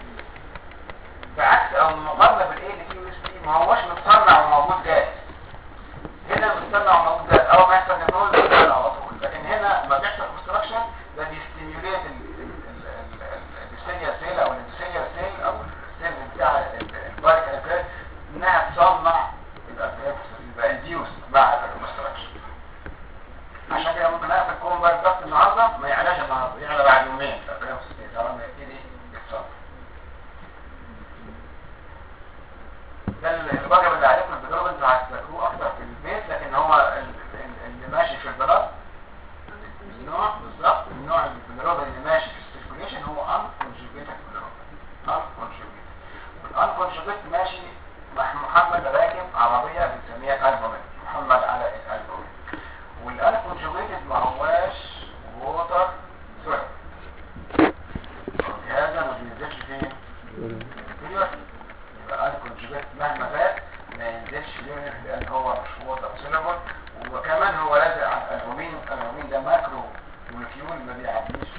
بعكس او مقارنه بالايه اللي فيه اس تي ما هوش متصنع وموجود جاهز هنا متصنع وموجود جاهز اول ما يحصل نيكروز بيشتغل على طول لكن هنا لما بيحصل كونستراكشن ده بيستيميوليت البيسيليا سيل او البيسيليا سيل او السيل بتاع البارك الكريت انها تصنع يبقى يبقى انديوس مع الكونستراكشن عشان كده ممكن اقفل كوم بقى الضغط النهارده ما يعلاش النهارده يعلى بعد يومين طالما ما يبتدي يتصرف ده الواجب اللي عليكم البلوغ انتوا هتذاكروه اكتر في البيت لكن هو ال- ال- اللي ماشي في البلد النوع بالظبط النوع البلوغ اللي ماشي في السيركوليشن هو unconjugated بلوغ unconjugated والunconjugated ماشي مع محمد راكب عربية بنسميها الالبومين محمد على الالبومين والانكونجوجيتد ما هواش ووتر سويل هذا ما بينزلش فين اليورين يبقى الكونجوجيت مهما فات ما ينزلش اليورين لان هو مش ووتر سيلبل وكمان هو لازق على الالبومين الالبومين ده ماكرو مولكيول ما بيعديش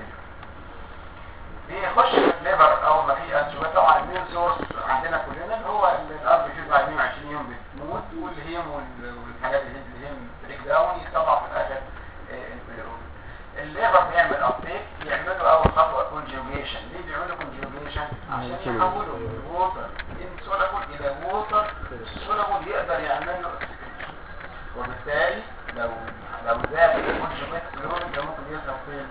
بيخش في الليفر اول ما في انسولين طبعا المين سورس عندنا كلنا اللي هو اللي الارض فيه بعد 120 يوم بتموت والهيم وال- والحاجات اللي الهيم بريك داون يطلع في الاخر آه، البيروبين. الليفر بيعمل ابديت يعملوا اول خطوه كونجوجيشن ليه بيعملوا كونجوجيشن عشان يحولوا من ووتر انسولابل الى ووتر سولابل يقدر يعمل له excretion. وبالتالي لو لو زاد الكونجوجيت فلويد ده ممكن يظهر فين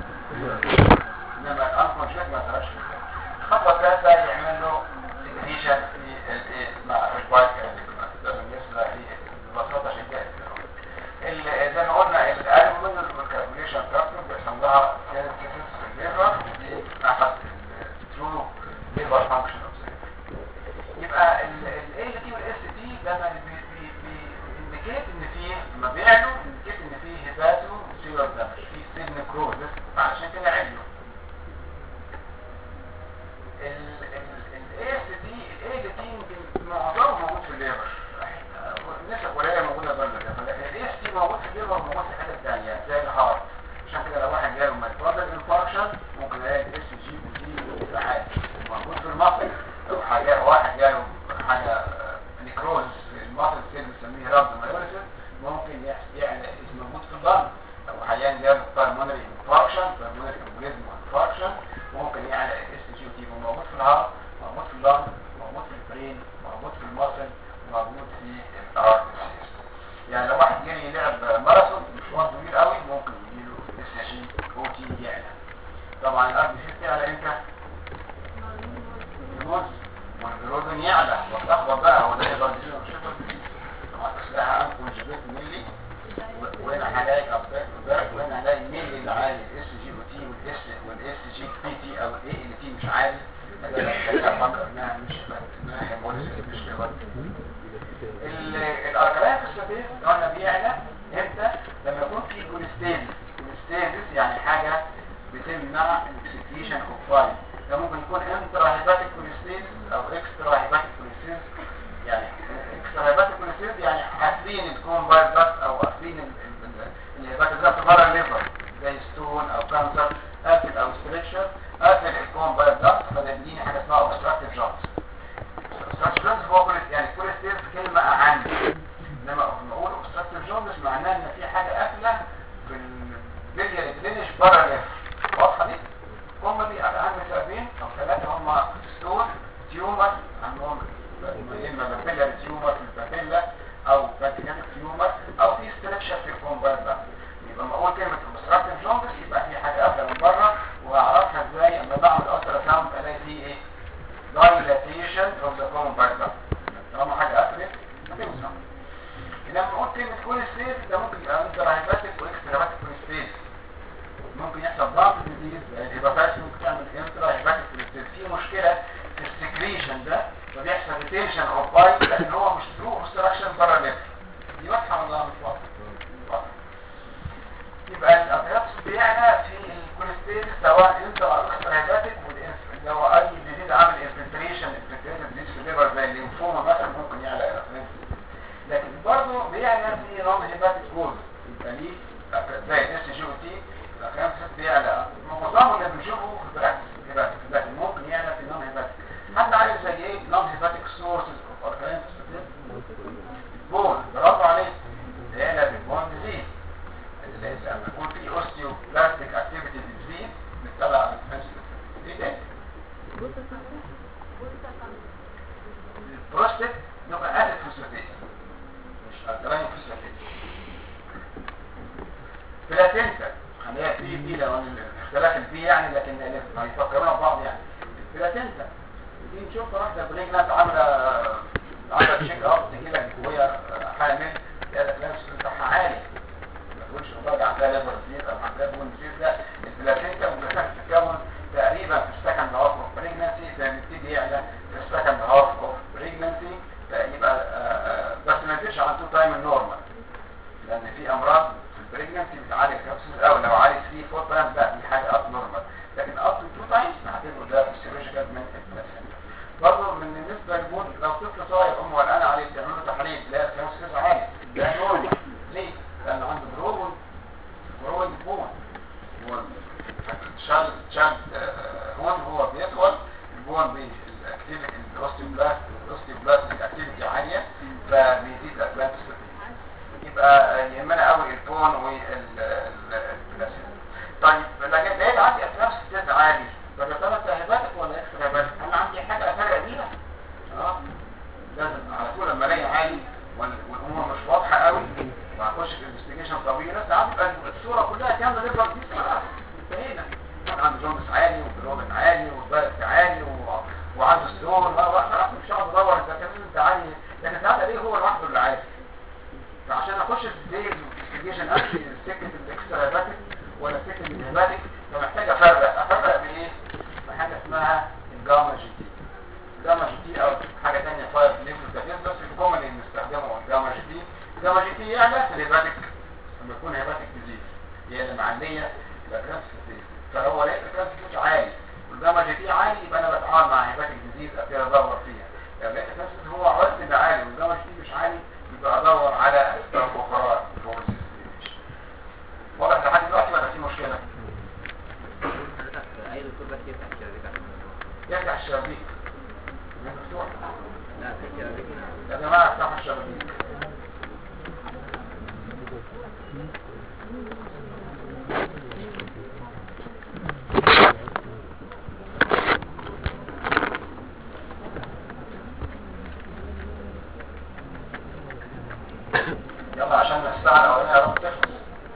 انما الالكول شيك ما تراش الخطوه الثالثه يعمل له سكريشن في الايه مع البايك ده بالنسبه لبساطه شديده ال- زي ما قلنا الالومنيوم والكالكوليشن فاكتور بيحصل لها سينثيسيس في الليفر دي احد الترو ليفر فانكشن يبقى الاي ال تي والاس تي ده بينديكيت ان في لما بيعلوا بينديكيت ان في هيباتو سيلر دامج في سيل نكروزس عشان كده علوا الاي اس تي الاي ال تي يمكن معظمه موجود في الليفر نسب قليله موجوده بره الليفر لكن الاي اس تي موجود في الليفر وموجود في حته ثانيه زي الهارت عشان كده لو واحد جاله مايكروبال انفاركشن ممكن يلاقي الاس جي ودي ساعات موجود في المصل لو حاجه واحد جاله حاجه نيكروز في المصل سيل بنسميه رابد مايوليسيس ممكن يحصل يعني اسمه موجود في الضغط لو حاليا جاله بالمونري انفاركشن بالمونري امبوليزم انفاركشن ممكن يعني الاس جي ودي موجود في الهارت موجود في اللنج موجود في البرين موجود في المصل موجود في الارض يعني لو واحد جري لعب ماراثون مشوار طويل قوي ممكن يجيله اس جي او تي يعلى طبعا الارض سي تعلى امتى؟ يموت والجلودن يعلى وتلخبط بقى هو ده يقدر يجيله مش طبعا تسلها عنكم جبت ملي وهنا هلاقي ابداك وهنا هلاقي ملي اللي عالي الاس جي او تي والاس والاس جي بي تي او الاي ال تي مش عالي ده افكر انها مش انها هيموليز مش كده الاركلاين السبيس قلنا بيعلى امتى لما يكون في كوليستيز كوليستيز يعني حاجه بتمنع الاكسكريشن اوف فايل ده ممكن يكون انترا هيباتيك كوليستيز او اكسترا هيباتيك كوليستيز يعني اكسترا هيباتيك كوليستيز يعني قافلين الكون بايل داكت او قافلين الهيباتيك داكت بره الليفر زي ستون او كانسر قافل او ستريكشر قافل الكون بايل داكت فده بيديني حاجه اسمها اوبستراكتيف جونز obstructive هو كل يعني كل ستيرز كلمة أعم لما نقول obstructive jaundice معناه إن في حاجة قافلة في البليا الكلينش بره الليف واضحة دي؟ هم دي أهم سببين أو ثلاثة هم ستون تيومر عندهم إما بابيلا تيومر في البابيلا أو بانتيجاتيك تيومر أو في ستريكشر في الكومبايل ده يبقى لما أقول كلمة obstructive jaundice يبقى في حاجة قافلة من بره وهعرفها إزاي أما بعمل ألترا ساوند ألاقي فيه إيه؟ dilatation of the common bile duct طالما حاجة قفلت هتوسع لما نقول كلمة كوليستيز ده ممكن يبقى انتراهيباتيك واكستراهيباتيك كوليستيز ممكن يحصل ضغط ديزيز الهيباتايتس ممكن تعمل انتراهيباتيك كوليستيز في مشكلة في السكريشن ده فبيحصل ريتيشن اوف بايل لان هو مش ثرو اوبستراكشن بره الليفر دي واضحة ولا مش واضحة؟ واضحة يبقى الابيض بيعلى في الكوليستيز سواء انترا او اكستراهيباتيك اللي هو اي ديزيز عامل انفلتريشن انفلتريشن ديزيز في الليفر زي الليمفوما مثلا ممكن يعلى الى لكن برضه بيعلى في نوع هيباتيك كوز يبقى ليه زي الاس جي او تي الاخيرا بيعلى معظمه اللي بنشوفه في البراكتس هيباتيك لكن ممكن يعلى في نون هيباتيك حد عارف زي ايه نون هيباتيك سورسز اوف اورجانيك بون برافو عليك يعلى بالبون ديزيز لما يكون في اوستيوبلاستيك اكتيفيتي ديزيز بتطلع الفنسل ايه ده؟ البروستات نبقى قادر في السفيس مش قادرين في السفيس بلاتينتا خليها في دي لو اختلاف البي يعني لكن ما يفكرونا ببعض يعني البلاتينتا دي نشوف واحده بريجنات عامله عامله تشيك اب كده وهي حامل النفس بتاعها عالي ما تقولش والله عندها ليفر ديزيز او عندها بون ديزيز لا البلاتينتا ممكن تتكون تقريبا في السكند هاف اوف بريجنسي بيبتدي يعلى في السكند هاف اوف بريجنسي يبقى بس ما يزيدش عن 2 تايم النورمال لان في امراض في البريجنسي بتعالج كبسوس او لو عالج 3 4 تايم لا دي حاجه اب نورمال لكن اب تو 2 تايمز هتبقى ده فيسيولوجيكال من البلاسينتا برضه من بالنسبه للبون لو طفل صغير امه قلقانه عليه تعمل له تحاليل تلاقي الكبسوس عالي ده نورمال ليه؟ لان عنده جروبون جروبون بون شال شال هون هو بيطول البون بالاكتيفيتي الاوستيوبلاست الاوستيوبلاست اكتيفيتي عاليه فبيزيد الاتلانتوس يبقى يهمنا قوي البون والبلاسيد طيب لكن لقيت عندي اتلانتوس عالي طب يا ترى انت هيباتك ولا اكسترا هيباتك؟ انا عندي حاجه افرق بيها اه لازم على طول لما الاقي عالي والامور مش واضحه قوي وهخش في انفستيجيشن طويله ساعات يبقى الصوره كلها كامله ليفر دي خلاص انتهينا كان عنده جونس عالي وبروبن عالي والبلد عالي و... وعنده ستون خلاص مش هقعد ادور انت كمان انت عالي لكن ساعات الاقيه هو لوحده اللي عالي فعشان اخش في الديز والانفستيجيشن امشي سكه الاكسترا هيباتيك ولا سكه الهيباتيك فمحتاج افرق افرق بايه؟ بحاجه اسمها الجاما جي تي الجاما جي تي او حاجه ثانيه فاير ليفل بس الكومن اللي بنستخدمه الجاما جي تي الجاما جي تي يعلى في الهيباتيك لما يكون هيباتيك ديزيز هي اللي معليه الادرانس فهو لقيت الادرانس عالي والجاما جي تي عالي يبقى انا بتعامل مع هيباتيك ديزيز ابتدي ادور فيها لو لقيت الادرانس هو عرفت ان عالي والجاما جي تي مش عالي يبقى ادور على اسباب اخرى فور يفتح الشبابيك مفتوح يا جماعة افتحوا الشبابيك يلا عشان الساعة الأولانية يا رب تخلص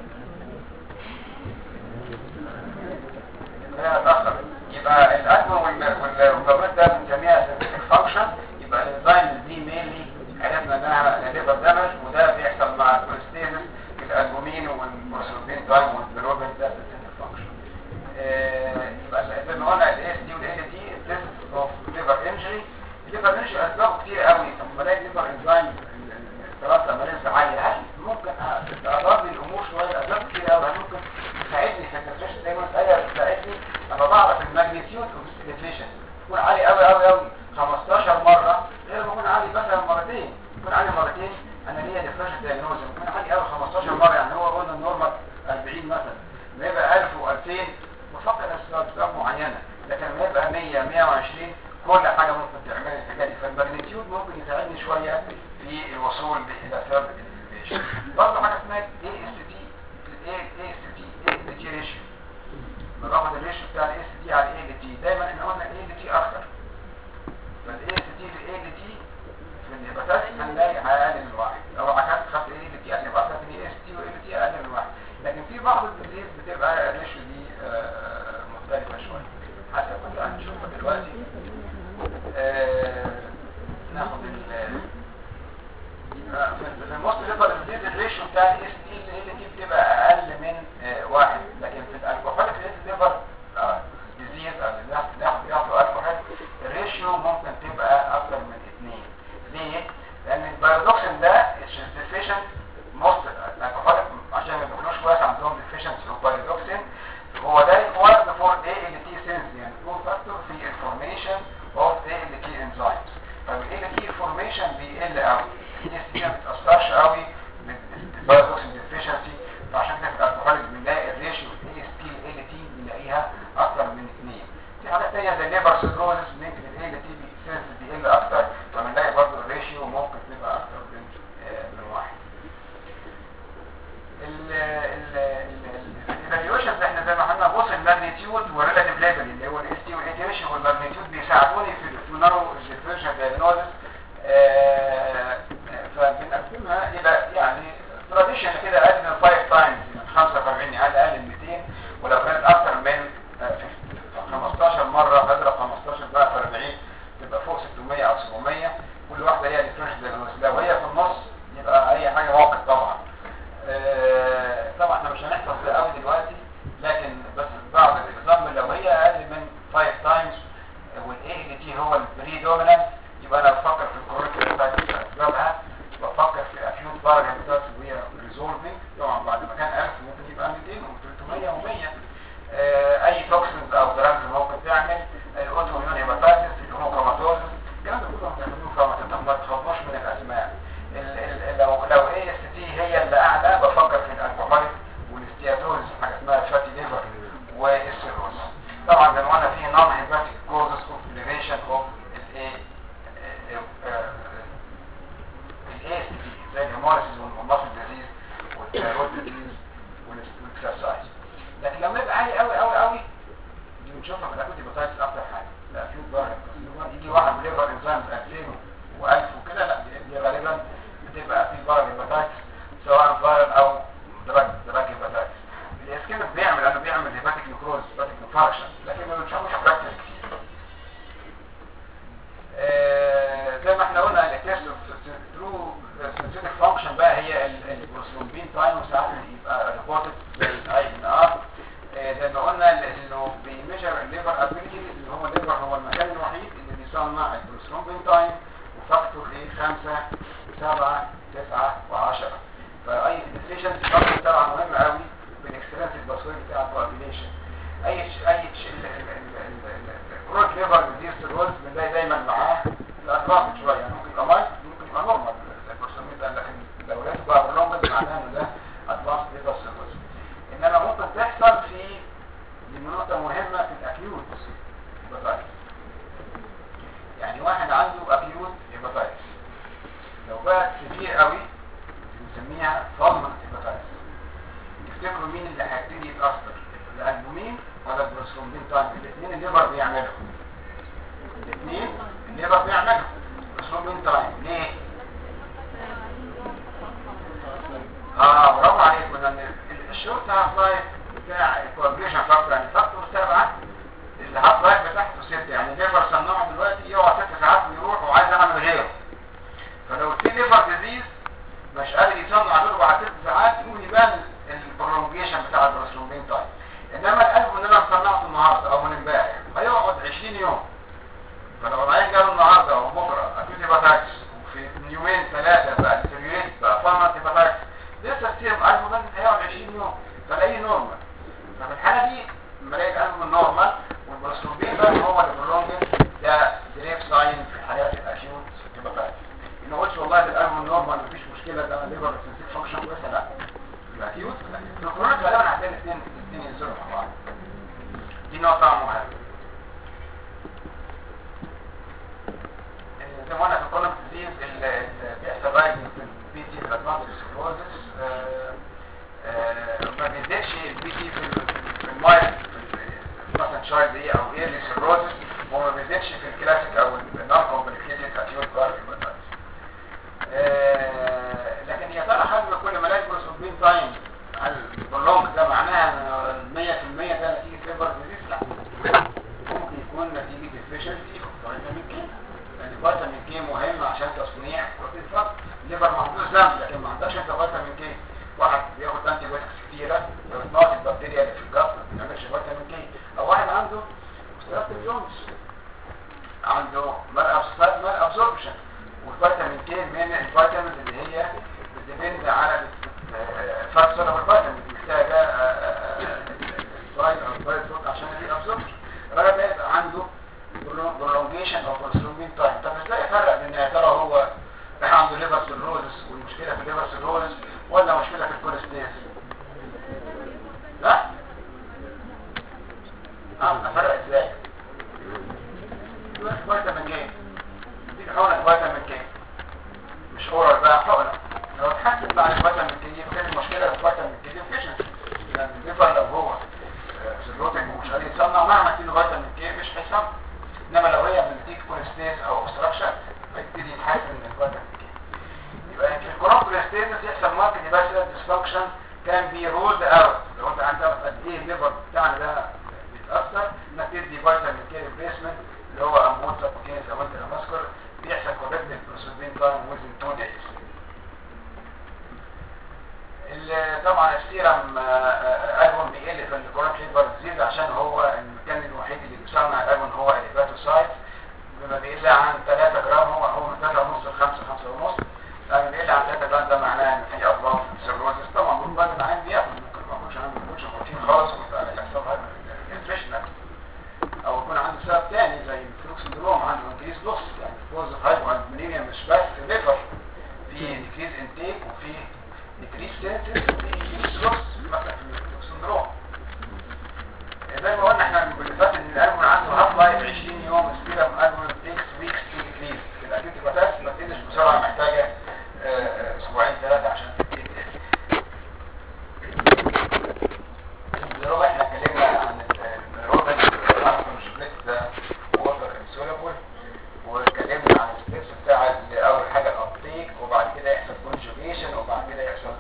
هي تأخر يبقى الأدوى والكبريت ده بنسميها سيستيك فانكشن يبقى الانزيم دي مينلي عرفنا انها ليفر دامج وده بيحصل مع الكوليستيزس الالبومين والبروسوبين تايم والبلوبين ده سيستيك فانكشن يبقى زي ما قلنا الاس دي والال دي تيست اوف ليفر انجري الليفر انجري اسبابه كتير قوي لما الاقي ليفر انزيم الثلاث امارات عاليه هل ممكن اقرب لي الامور شويه الاسباب كتير قوي هل ممكن تساعدني في التفريش زي ما مساله تساعدني انا بعرف الماجنتيود اوف ديفيشن يكون عالي قوي قوي قوي 15 مره غير ما يكون عالي مثلا مرتين يكون عالي مرتين انا ليا ديفريشن دايجنوز يكون عالي قوي 15 مره يعني هو قلنا النورمال 40 مثلا ما يبقى 1000 و2000 بفكر اسباب معينه لكن لما يبقى 100 120 كل حاجه ممكن تعمل الحاجات دي فالماجنتيود ممكن يساعدني شويه في الوصول الى سبب الديفيشن برضه حاجه اسمها اي اس تي الاي اس تي اي اس تي ريشيو باخد الريشيو بتاع الاي اس تي على الاي تي دايما احنا قلنا الاي تي اكتر فالاي اس تي في الاي تي في الهيباتات هنلاقي اقل من واحد لو عكست خدت الاي تي هتبقى اكتر من الاي اس تي والاي تي اقل من واحد لكن في بعض الديزيز بتبقى الريشيو دي آه، مختلفه شويه حسب ما هنشوفها دلوقتي آه، ناخد ال في الموست ليفر ديزيز الريشيو بتاع الاس تي اللي دي بتبقى اقل من آه، واحد لكن في الالكوهوليك ليفر ديزيز او اللي بياخد- بياخد- بياخدوا الكحول الريشيو ممكن تبقى اكتر من اثنين ليه؟ لان البارادوكسين ده ديفيشنت موست الكحوليك عشان ما بيكونوش كويس عندهم ديفيشنسي اوف بارادوكسين هو ده يكوارد فور اي ال تي سينس يعني تو فاكتور في الفورميشن اوف اي ال تي انزيمز فالاي ال تي فورميشن بيقل قوي الاس تي ما بتاثرش قوي بالبارادوكسين ديفيشنسي فعشان كده في الالكحوليك بنلاقي الريشيو اي اس تي ال تي بنلاقيها اكتر من اثنين في حاجات تانية زي الليبر سيروزس ممكن الاي ال تي سينس بيقل اكتر فبنلاقي برضه الريشيو ممكن تبقى اكتر من آه، من واحد الايفالويشنز احنا زي ما قلنا بص الماجنتيود والريلاتيف ليفل اللي هو الاس تي والاي تي والماجنتيود بيساعدوني في في نارو ديفرنشال دايجنوزس فبنقسمها الى يعني تراديشن كده اقل من 5 تايمز 45 يعني اقل من 200 ولو كانت اكتر من آه، 15 مره بضرب 15 بقى في 40 تبقى فوق 600 او 700 كل واحده هي ديفرنشال دايجنوزس لو هي في النص يبقى اي حاجه واقع طبعا آه، طبعا احنا مش هنحفظ ده قوي دلوقتي لكن بس بعض الاكزامبل لو هي اقل من 5 تايمز والاي ال تي هو البري دومينانت يبقى انا بفكر في الكوريكت اسبابها بفكر في اكيوت بارامترز وهي ريزولفنج طبعا بعد ما كان 1000 ممكن يبقى 200 و300 و100 اي توكسينز او دراجز ممكن تعمل الاوتو اميون هيباتايتس الهوموكروماتوزس الكلام ده كله هتعملوه فما تخافوش من الاسماء ال- ال- لو لو اي اس تي هي اللي اعلى بفكر في الالكحوليك والاستياتوز حاجه اسمها فاتي ليفر والسيروز طبعا زي ما قلنا في نون هيباتيك كوزز اوف elevation اوف الاي الاي اس تي زي الهيموليسيس والمصل ديزيز والثيرويد ديزيز والاكسرسايز لكن لما يبقى عالي قوي قوي قوي دي بنشوفها في الاكوت هيباتايتس اكتر حاجه الاكيوت بارا يجي واحد بليفر انزيمز 2000 و1000 وكده لا دي- دي غالبا بتبقى في بارا هيباتايتس سواء فايرال او دراج دراج هيباتايتس الاسكيميك بيعمل انه بيعمل هيباتيك نيكروز هيباتيك انفاركشن لكن ما بنشوفوش براكتس كتير آه، زي ما احنا قلنا التيست ثرو سبيسيفيك فانكشن بقى هي البروسلومبين تايم وساعات يبقى ريبورتد زي الاي ان ار زي ما قلنا انه بيميجر الليفر ابيليتي اللي هو الليفر هو المكان الوحيد اللي بيصنع البروسلومبين تايم وفاكتور ايه 5 7 9 و10 فاي ديفيشن فاكتور طبعا مهم قوي بالاكسترنس الباسوري بتاع الكوابيليشن اي ش- اي كرونيك ليفر ديزيز سيروز بنلاقي دايما معاه الادفانس شويه يعني ممكن يبقى مايت ممكن يبقى نورمال البروسلومبين ده لكن لو لقيته بقى برلونجد معناه ان ده ادفانس ليفر سيروز انما ممكن تحصل في دي نقطة مهمة في الاكيوت هيباتايتس ان واحد عنده اكيوت هيباتايتس لو بقت كتير قوي بنسميها فالمنت هيباتايتس تفتكروا مين اللي هيبتدي يتاثر الالبومين ولا البروسرومبين تايم الاثنين الليفر بيعملوا الاثنين الليفر بيعملوا البروسرومبين تايم ليه اه برافو عليكم لان ال- الشورت هاف لايف بتاع الكوابريشن فاكتور يعني فاكتور سبعه الهاف لايف بتاعته ستة يعني الليفر صنعه دلوقتي يقعد ست ساعات ويروح وعايز يعمل غيره فلو في ليفر ديزيز مش قادر يصنع غيره بعد ست ساعات يقوم يبان البرولونجيشن بتاع البروسلومبين تايم انما القلب ان انا صنعته النهارده او من امبارح هيقعد 20 يوم فلو العين جاله النهارده او بكره اكيد هيباتايتس وفي يومين ثلاثه بقى ديتريوريت بقى فالمنت هيباتايتس لسه ستيل قلبه ده هيقعد 20 يوم فلاقيه نورمال ففي الحاله دي لما الاقي القلب النورمال والبروسلومبين ده هو اللي برولونجن ده دريف ساين في حالات الاكيوت هيباتايتس ما قلتش والله ده القلب النورمال مفيش مشكله ده الليفر سنسيك فانكشن كويسه لا الاكيوت لا الكورونا غالبا هتلاقي الاثنين الاثنين ينزلوا مع بعض دي نقطه مهمه زي ما قلنا في الكولوم ديزيز اللي بيحصل رايزنج في البي تي في الادفانس سكلوزس ما بينزلش البي تي في ال- في المايل في مثلا تشايلد ايه او ايرلي سيروزس وما بينزلش في الكلاسيك او النون كومبليكيتد اكيوت كارد لكن يا ترى حجم كل ما الاقي بروسوبين تايم على البرولونج ده معناها ان 100% ده نتيجه ليفر ديزيز لا ممكن يكون نتيجه ديفيشنسي فيتامين كي لان فيتامين كي مهم عشان تصنيع بروتين فات الليفر محظوظ ذنب لكن ما عندكش انت فيتامين كي واحد بياخد انتي بايوتكس كتيره بتنقص البكتيريا اللي في الجسم ما بيعملش فيتامين كي او واحد عنده ستراتيف جونز عنده مال ابسوربشن والفيتامين كي من الفيتامينز اللي هي بتدند على فات سولار فيتامين محتاجه سايد او سايد صوت عشان دي ابسوربشن الراجل ده يبقى عنده برولونجيشن او بروسلومين تايم طب ازاي افرق بين يا ترى هو عنده ليفر سيروزس والمشكله في الليفر سيروزس ولا مشكله في الكوليستيز لا اه افرق ازاي دلوقتي فيتامين كي دي حقنه فيتامين كي مش اورال بقى حقنه لو اتحسن بعد الفيتامين كي دي كانت المشكله في الفيتامين كي ديفيشنسي لان الليفر لو هو سيروتك ومش قادر يصنع مهما تديله فيتامين كي مش هيصنع انما لو هي بنتيجه كوليستيز او اوبستراكشن هيبتدي يتحسن من الفيتامين كي يبقى في الكورون كوليستيز يحصل ماركت يبقى ديسفانكشن كان بي رولد اوت لو انت عندك قد ايه الليفر بتاعنا ده بيتاثر انك تدي فيتامين كي ريبليسمنت اللي هو امبول سابوكينز او انت ماسكر بيحصل كوركتيف بروسيدين تايم ويزن 2 دايز ال- طبعا السيرم البوم بيقل في الكورون ليفر ديزيز عشان هو المكان الوحيد اللي بيصنع الالبوم هو الهيباتوسايت بما بيقل عن 3 جرام هو هو من 3 ونص ل 5 5 ونص لما بيقل عن 3 جرام ده معناه ان في اضرار سيروزس طبعا بالبعد العين بياكل ممكن ما يكونش عنده يكونش بروتين خالص ويبقى يحصل هايبر او يكون عنده سبب تاني زي الفلوك سندروم عنده انكريز لوس يعني كوز هايبوالبونيميا مش بس ليفر في انكريز انتيك وفي انكريز سنسز وفي انكريز لوس مثلا في الفلوك سندروم زي ما قلنا احنا اللي فات ان الالبوم عنده هاف لايف 20 يوم السيرم البوم 6 ويكس تو انكريز الاكيوت هيباتايتس ما تقلش بسرعه محتاجه آه، اسبوعين ثلاثه عشان تبتدي تقل. الدروب احنا اتكلمنا عن الروبن الكونجكت ووتر انسولابل واتكلمنا عن الستبس بتاع ال- اول حاجه الابتيك وبعد كده يحصل كونجوجيشن وبعد كده يحصل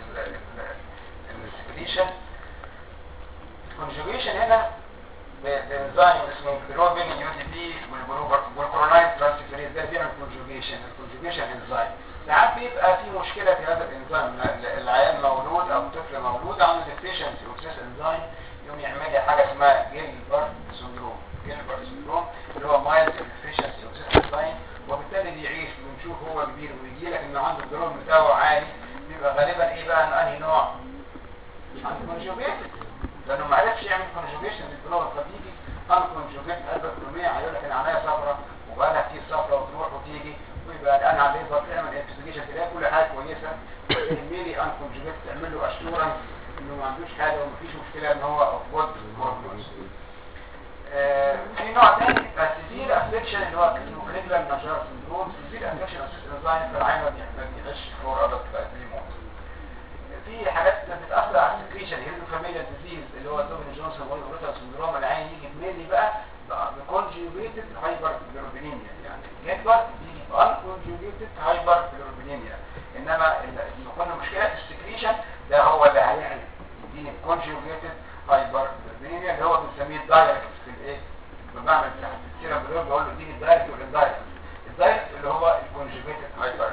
السكريشن الكونجوجيشن هنا ب- بانزيم اسمه جلوبين يو دي بي والكورونايز ترانسفيريز ده بيعمل كونجوجيشن الكونجوجيشن انزيم ساعات بيبقى في مشكله في هذا الانزيم ال- العيان مولود او الطفل مولود عنده ديفيشنسي اوف ذيس انزيم يقوم يعمل لي حاجه اسمها جيلبرت سندروم جيلبرت سندروم اللي هو مايلد ديفيشنسي اوف ذيس انزيم وبالتالي بيعيش ونشوف هو كبير ويجي لك انه عنده الجلوب بتاعه عالي بيبقى غالبا ايه بقى انهي نوع عنده كونجوجيتد لانه ما عرفش يعمل كونجوجيشن للجلوب فبيجي عنده كونجوجيت هايبركروميا هيقول لك انا عينيا صفرا وبقالها كتير صفرا وتروح وتيجي ويبقى انا على الليفر تعمل انفستيجيشن تلاقي كل حاجه كويسه ميلي ان كونجوجيت تعمل له اشورنس انه ما عندوش حاجه ومفيش مشكله ان هو اوف جود آه، في نوع تاني بس سيفير افكشن اللي هو اسمه كلينيكال ناشر سندروم سيفير افكشن اسيستنت في العين ما بيعملش فور ادلت بيموت في حاجات بتاثر على السكريشن هيرو فاميليا ديزيز اللي هو دوبن جونسون والروتا سندروم العين يجي تملي بقى بكونجيوجيتد هايبر بيروبينيميا يعني جيتبر بيجي بانكونجيوجيتد هايبر بيروبينيميا انما ال- لما كنا مشكله في السكريشن ده هو اللي هيعمل يديني كونجيوجيتد هايبر بيروبينيميا اللي هو بنسميه الدايركت في الايه لما بعمل تحت السيرم بلور بقول له اديني الدايركت والاندايركت الدايركت اللي هو الكونجيوجيتد هايبر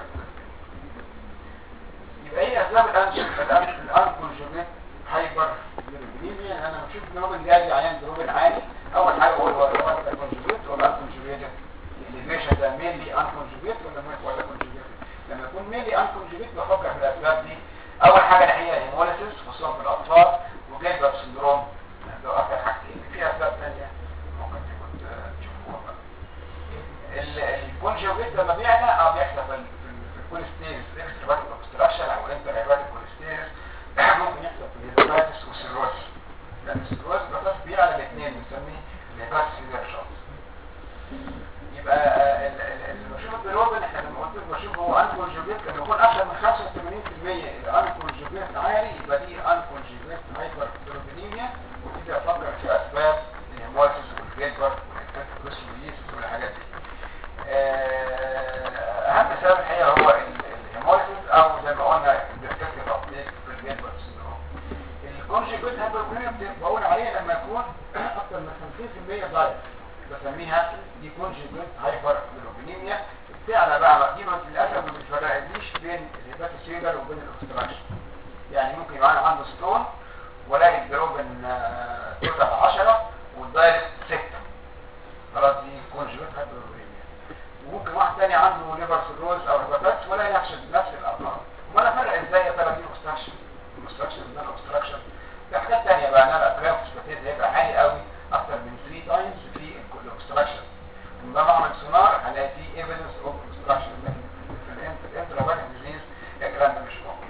يبقى ايه اسباب الانكونجوجيت هايبر بيروبينيميا انا بشوف ان هو جاي عيان دروبين عالي اول حاجه هو هو الكونجوجيت ولا انكونجوجيت الليفيشن ده مينلي انكونجوجيت ولا ما- ولا كونجوجيت لما يكون مينلي انكونجوجيت بفكر في الاسباب دي اول حاجه هي هيموليسيس خصوصا في الاطفال وجيلبر سندروم ده اكتر حاجتين في اسباب ثانيه ممكن تكون آه، تشوفوها بقى الكونجوجيت لما بيعلى اه بيحصل في ال- في ال- في الكوليستيرز اكسترافاتيك اوبستراكشن او انتر هيباتيك كوليستيرز ممكن يحصل في الهيباتيس والسيروز لان السيروز بيختص بيعلى الاثنين بنسميه الهيباتيس سيرشنز يبقى آه، ال- ال- اللي بشوف البيروبين احنا لما قلت لك بشوف هو انكونجوجيت لما يكون اكثر من 85% الانكونجوجيت عالي يبقى دي انكونجوجيت هايبر بيروبينيميا وابتدي افكر في اسباب الهيموليسيس والجيلبر والكريسوليس والحاجات دي آه، اهم سبب الحقيقه هو ال- الهيموليسيس او زي ما قلنا الديفكتيف ابديت في الجيلبر سيندروم الكونجوجيت هايبر بقول عليه لما يكون اكثر من 50% دايت بسميها دي كونجوجيت هايبر بيروبينيميا بتعلى بقى دي ما- للاسف ما بتفرقليش بين الهيباتوسيلر وبين الاوبستراكشن يعني ممكن يبقى أنا عنده ستون ولاقي البيروبين آه، توتال 10 والدايركت 6 خلاص دي كونجوجيت هايبر بيروبينيميا وممكن واحد تاني عنده ليفر سيروز او هيباتايتس ولا نفس نفس الارقام امال افرق ازاي يا ترى دي اوبستراكشن اوبستراكشن من اوبستراكشن في حاجات تانية بقى انا الابريم فوسفاتيز هيبقى عالي قوي اكتر من 3 تايمز في الاوبستراكشن لما بعمل سونار هلاقي فيه ايفيدنس اوف اوبستراكشن في الانترافيرنس ديزيز الكلام ده مش موجود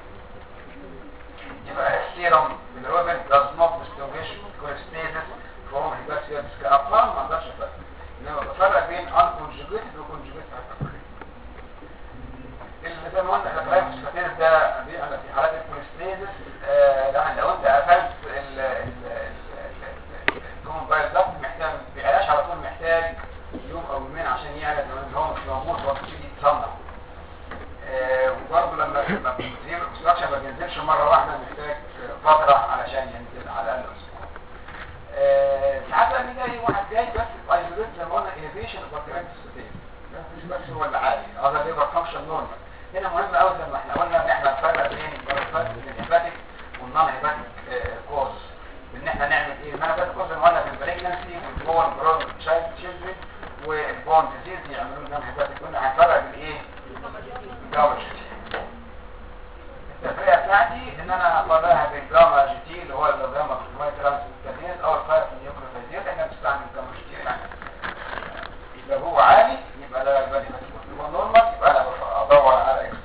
يبقى السيرم بالروبن does not distinguish cholestasis from hepatitis كأرقام ما اقدرش افرق انما بفرق بين unconjugated وconjugated hypercholestesis اللي زي ما قلنا الابراهيم فوسفاتيز ده بيعمل في حالات الكوليستيزس آه يعني لو انت قفلت ال- ال- ال- الكومن بايل ده محتاج بيعلاش على طول محتاج يوم او يومين عشان يعلى لان هو مش موجود وقت تيجي يتصنع آه، وبرضه لما لما بيزيد الاكستراكشن ما بينزلش مره واحده محتاج فتره علشان ينزل على الاقل اسبوع. آه، ساعات بقى بيجي أي واحد جاي بس ايزوليت زي ما قلنا انيفيشن اوف كرنت مش بس هو اللي عالي هذا بيبقى فانكشن نورمال هنا مهم قوي زي ما احنا قلنا ان احنا نفرق بين الهيباتيك والنون هيباتيك كوز ان احنا نعمل ايه النون هيباتيك كوز اللي قلنا في البريجنسي والبون برون تشايلد تشيلدرن والبون ديزيز يعملوا نون هيباتيك قلنا هنفرق بالايه؟ بالجاما جي تي التفريقه بتاعتي ان انا اقررها بالجاما جي تي اللي هو الجاما ترانس كاتينز او الفايروس نيوكليوتيدز احنا بنستعمل الجاما جي تي يعني لو هو عالي يبقى ده يبقى لي هو نورمال يبقى انا ادور على اكس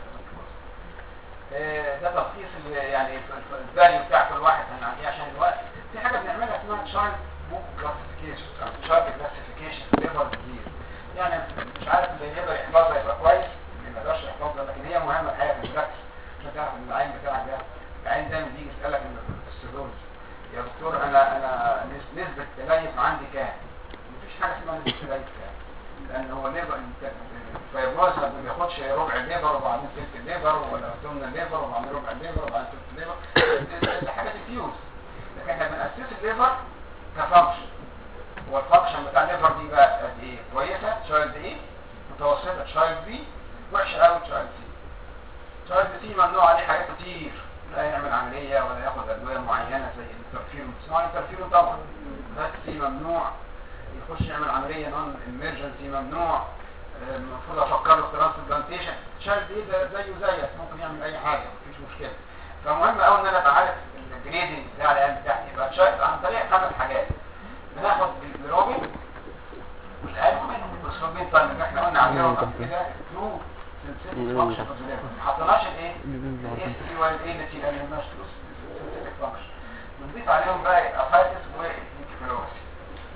ده تلخيص ال- يعني الفاليو بتاع كل واحد احنا عندي عشان الوقت في حاجه بنعملها اسمها تشايلد بوك كلاسيفيكيشن او تشايلد كلاسيفيكيشن ليفر ديزيز يعني مش عارف اللي يقدر يحفظها يبقى كويس اللي ما يقدرش يحفظها لكن هي مهمه الحقيقه في البراكتس عشان تعرف ان العين بتاعك ده العين دايما بيجي يسالك ان السيروز يا دكتور انا انا نس- نسبه تليف عندي كام؟ مفيش حاجه اسمها نسبه تليف كام لان هو ليفر الفيبروز ما بياخدش ربع الليفر وبعدين ثلث الليفر ولا ثمن الليفر وبعدين ربع الليفر وبعدين ثلث الليفر دي حاجه ديفيوز لكن احنا بنأسس الليفر كفانكشن والفانكشن بتاع الليفر دي بقى قد ايه كويسه تشايلد ايه متوسطه تشايلد بي وحشه قوي تشايلد سي تشايلد سي ممنوع عليه حاجات كتير لا يعمل عمليه ولا ياخد ادويه معينه زي الانترفيرون تسمعوا الانترفيرون طبعا بس سي ممنوع يخش يعمل عمليه نون امرجنسي ممنوع آه، المفروض افكر له في ترانسبلانتيشن تشايلد ايه ده زيه زيك ممكن يعمل اي حاجه مفيش مشكله فمهم قوي ان انا ابقى عارف الجريدنج بتاع العيال بتاعتي يبقى تشايلد عن طريق خمس حاجات بناخد البروبين والالبومين والاسلوبين طيب اللي احنا قلنا عليهم قبل كده ترو سنسيتيك فانكشن ما حطيناش الايه الاس سي والاي اللي تي لان مالناش سنسيتيك فانكشن بنضيف عليهم بقى الافايتس والانكفالوسي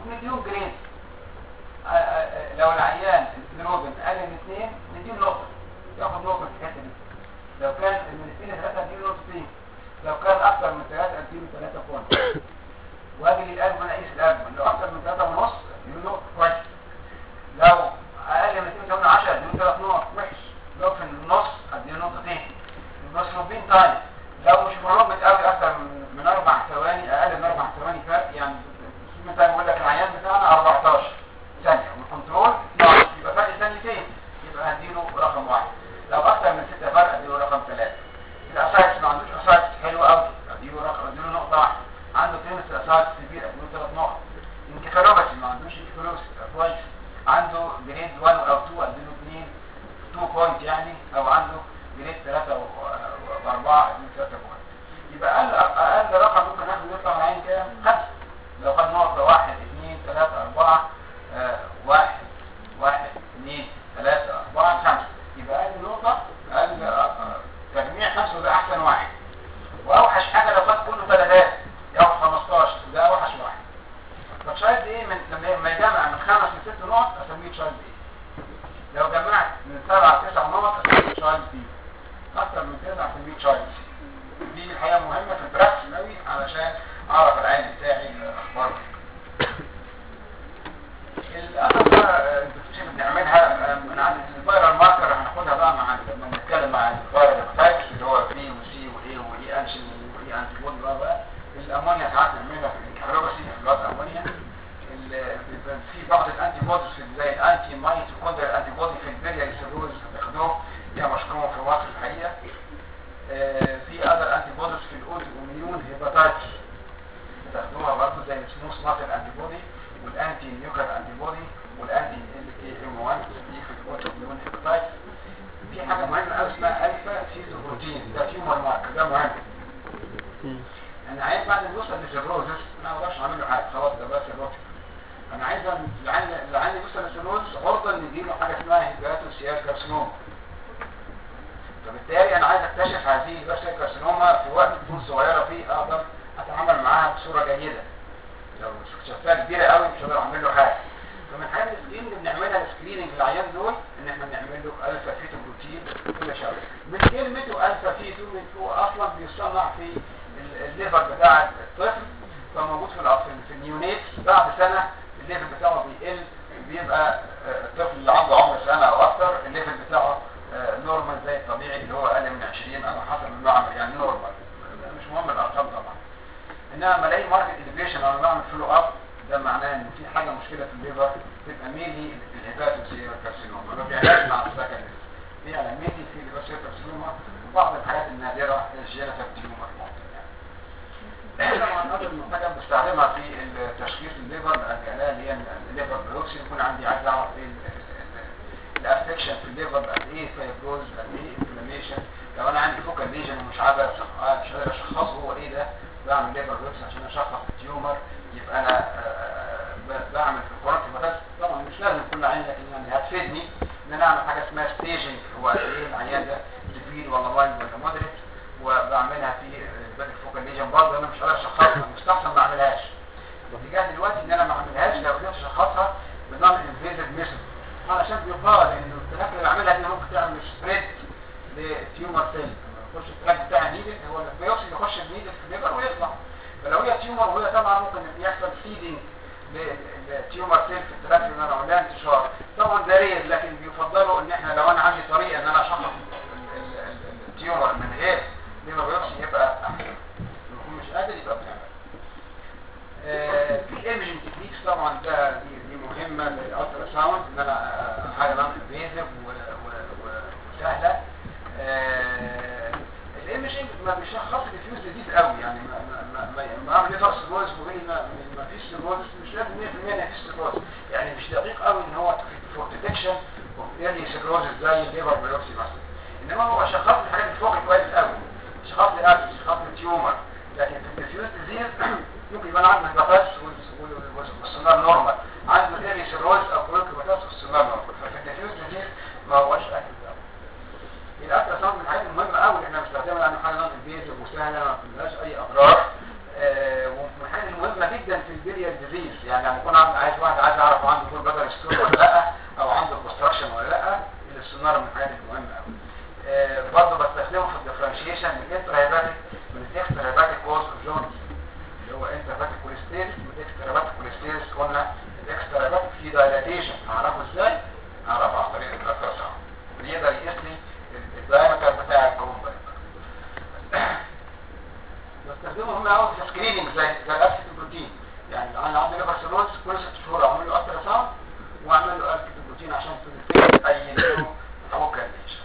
ونديهم جريد آه، آه، آه، لو العيان الجلوبين اقل من اثنين نديله نقطه ياخد نقطه في الحته دي لو كان من اثنين لثلاثه نديله نقطتين لو كان اكثر من ثلاثه نديله ثلاثه بوينت واجي للقلب وانا اقيس القلب لو اكثر من ثلاثه ونص نديله نقطه كويس لو اقل من 2 8 10 اديله ثلاث نقط وحش لو في النص اديله نقطتين المسلوبين تايم لو مش مربط قوي اكتر من من اربع ثواني اقل من اربع ثواني فرق يعني مثلا بقول لك العيان بتاعنا 14 ثانيه والكنترول 12 يبقى فرق ثانيتين يبقى هديله رقم واحد لو اكتر من 6 فرق اديله رقم ثلاثه الاسايتس ما عندوش اسايتس حلو قوي اديله رقم اديله نقطه واحده عنده تنس اسايتس كبير اديله ثلاث نقط انكفالوباتي ما عندوش انكفالوباتي كويس عنده جريد 1 او 2 اديله 2 2 بوينت يعني او عنده جريد 3 و4 اديله 3 بوينت يبقى اقل اقل رقم ممكن ناخده يطلع من عين كام؟ خمسه لو خد نقطه 1 2 3 4 1 1 2 3 4 5 يبقى اقل نقطه اقل آه، آه، تجميع خمسه ده احسن واحد واوحش حاجه لو خد كله ثلاثات ياخد 15 ده اوحش واحد طب تشايلد ايه من لما لما يجمع من خمس لست نقط اسميه تشايلد ايه لو جمعت من سبعة لتسع نقط اسميه تشايلد بي اكتر من تسعة اسميه تشايلد سي دي الحقيقه مهمه في البراكتس قوي علشان اعرف العين بتاعي اخباره الاخر بقى الدكتور بنعملها من عند الفايرال ماركر هناخدها بقى مع لما نتكلم مع الفايرال تايبس اللي هو بي وسي وايه وايه انشن وايه انتي بودي بقى بقى الامونيا ساعات نعملها في الكهرباسي في البلاد امونيا ال- بيبقى في بعض الانتي بوديز في زي الانتي مايتوكوندريال انتي بودي في البيريا سيروز بياخدوه دي مشكوره في مصر الحقيقه آه، في اذر انتي بوديز في الاوتو اميون هيباتايتس بتاخدوها برضه زي السموث ماسل انتي بودي والانتي نيوكل انتي بودي والانتي ال كي ام 1 دي في الاوتو اميون هيباتايتس في حاجه مهمه قوي اسمها الفا سيزو بروتين ده تيومر مارك ده مهم انا عايز بعد ما يوصل للسيروزس انا ما اقدرش اعمل له حاجه خلاص ده بقى سيروتيك انا عايز العين العين يوصل للسيروز عرضه ان يجيله حاجه اسمها هيباتو سيال كارسينوما فبالتالي انا عايز اكتشف هذه الباشا كارسينوما في وقت تكون صغيره فيه اقدر اتعامل معاها بصوره جيده لو شفتها كبيره قوي مش هقدر اعمل له حاجه فمن حاجه السكرين اللي بنعملها السكريننج للعيان دول ان احنا بنعمل له الفا فيتو بروتين كل شهر من كلمته الفا فيتو هو اصلا بيصنع في ال- الليفر بتاع الطفل فموجود في الأطفال في النيونيت بعد سنه الليفل بتاعه بيقل بيبقى آه، الطفل اللي عنده عمر سنه او اكتر الليفل بتاعه نورمال زي الطبيعي اللي هو اقل من 20 على حسب النوع يعني نورمال مش مهم الارقام طبعا انما لما الاقي ماركت اليفيشن انا بعمل فولو اب ده معناه ان في حاجه مشكله في الليفر تبقى ميلي الهيباتوسير كارسينوما ما بيعلاش مع السكن دي على ميلي في الهيباتوسير كارسينوما وبعض الحاجات النادره الجينيتال تيومر ممكن يعني طبعا اكتر من حاجه بستخدمها في تشخيص الليفر العلاج اللي هي الليفر بيوكسي يكون عندي عايز اعرف ايه الافكشن في الليفر قد ايه فايبروز قد ايه انفلاميشن لو انا عندي فوكال ليجن ومش عارف أشخ- مش قادر اشخصه هو ايه ده بعمل ليفر بيوكسي عشان اشخص التيومر يبقى انا آه، ب- بعمل في الكورنت بس طبعا مش لازم كل عين لكن يعني هتفيدني ان انا اعمل حاجه اسمها ستيجنج هو قد ايه العيان ده سيفير ولا لاين ولا مودريت وبعملها في باك فوكال ليجن برضه انا مش قادر اشخصها مستحسن ما اعملهاش الاتجاه دلوقتي ان انا ما اعملهاش لو قدرت اشخصها بنظام انفيزيف ميثود علشان بيقال ان التراك اللي بعملها دي ممكن تعمل سبريد لتيومر سيل لما يخش التراك بتاع النيدل هو البيوبسي بيخش النيدل في الليفر ويطلع فلو هي تيومر وهي طبعا ممكن يحصل سيدنج لتيومر سيل في التراك اللي انا عاملها انتشار طبعا ده رير لكن بيفضلوا ان احنا لو انا عندي طريقه ان انا اشخص ال- ال- ال- التيومر من غير ليفر بيوبسي يبقى احسن يكون مش قادر يبقى بنعمل آه، في الايمجنج تكنيكس طبعا ده دي, دي مهمه للالترا ساوند ان انا آه، حاجه نون انفيزيف وسهله الايمجنج ما بيشخصش ديفيوز ديزيز قوي يعني ما ما ما ما اعمل ليفر سيروز وغير ما ما فيش سيروز مش لازم 100% ان فيش سيروز يعني مش دقيق قوي ان هو فور ديتكشن اوف ايرلي سيروز زي الليفر بيوبسي مثلا انما هو شخص لي حاجات الفوق كويس قوي شخص لي ابس شخص لي تيومر لكن في الديفيوز ديزيز ممكن يبقى عنده هيباتايتس والسونار نورمال عنده ايرلي سيروز او كرونيك هيباتايتس والسونار نورمال ففي الديفيوز ديزيز ما هوش اكيد قوي الالترا ساوند من الحاجات المهمه قوي اللي احنا بنستخدمها لانه حاجه نون انفيزيف وسهله ما فيهاش اي اضرار آه، ومن الحاجات المهمه جدا في البيليال ديزيز يعني لما يكون عند- عايز واحد عايز يعرف عنده فول بدل ستون ولا لا او عنده كونستراكشن ولا لا السونار من الحاجات المهمه قوي آه برضه بستخدمه في الديفرنشيشن من الانترا هيباتيك من الاكسترا هيباتيك كوز اوف جونز اللي هو انترا هيباتيك كوليستيرس والاكسترا هيباتيك كوليستيرس قلنا الاكسترا هيباتيك في دايلاتيشن هعرفه ازاي؟ هعرفه عن طريق الالتراساوند يقدر يقيس لي الدايمتر بتاع الكومبايند بستخدمه هم قوي في سكريننج زي زي الاسيد بروتين يعني انا عندي ليفر سيروز كل ست شهور اعمل له الترا ساوند واعمل له اسيد بروتين عشان تديتكت اي نيو فوكال ليشن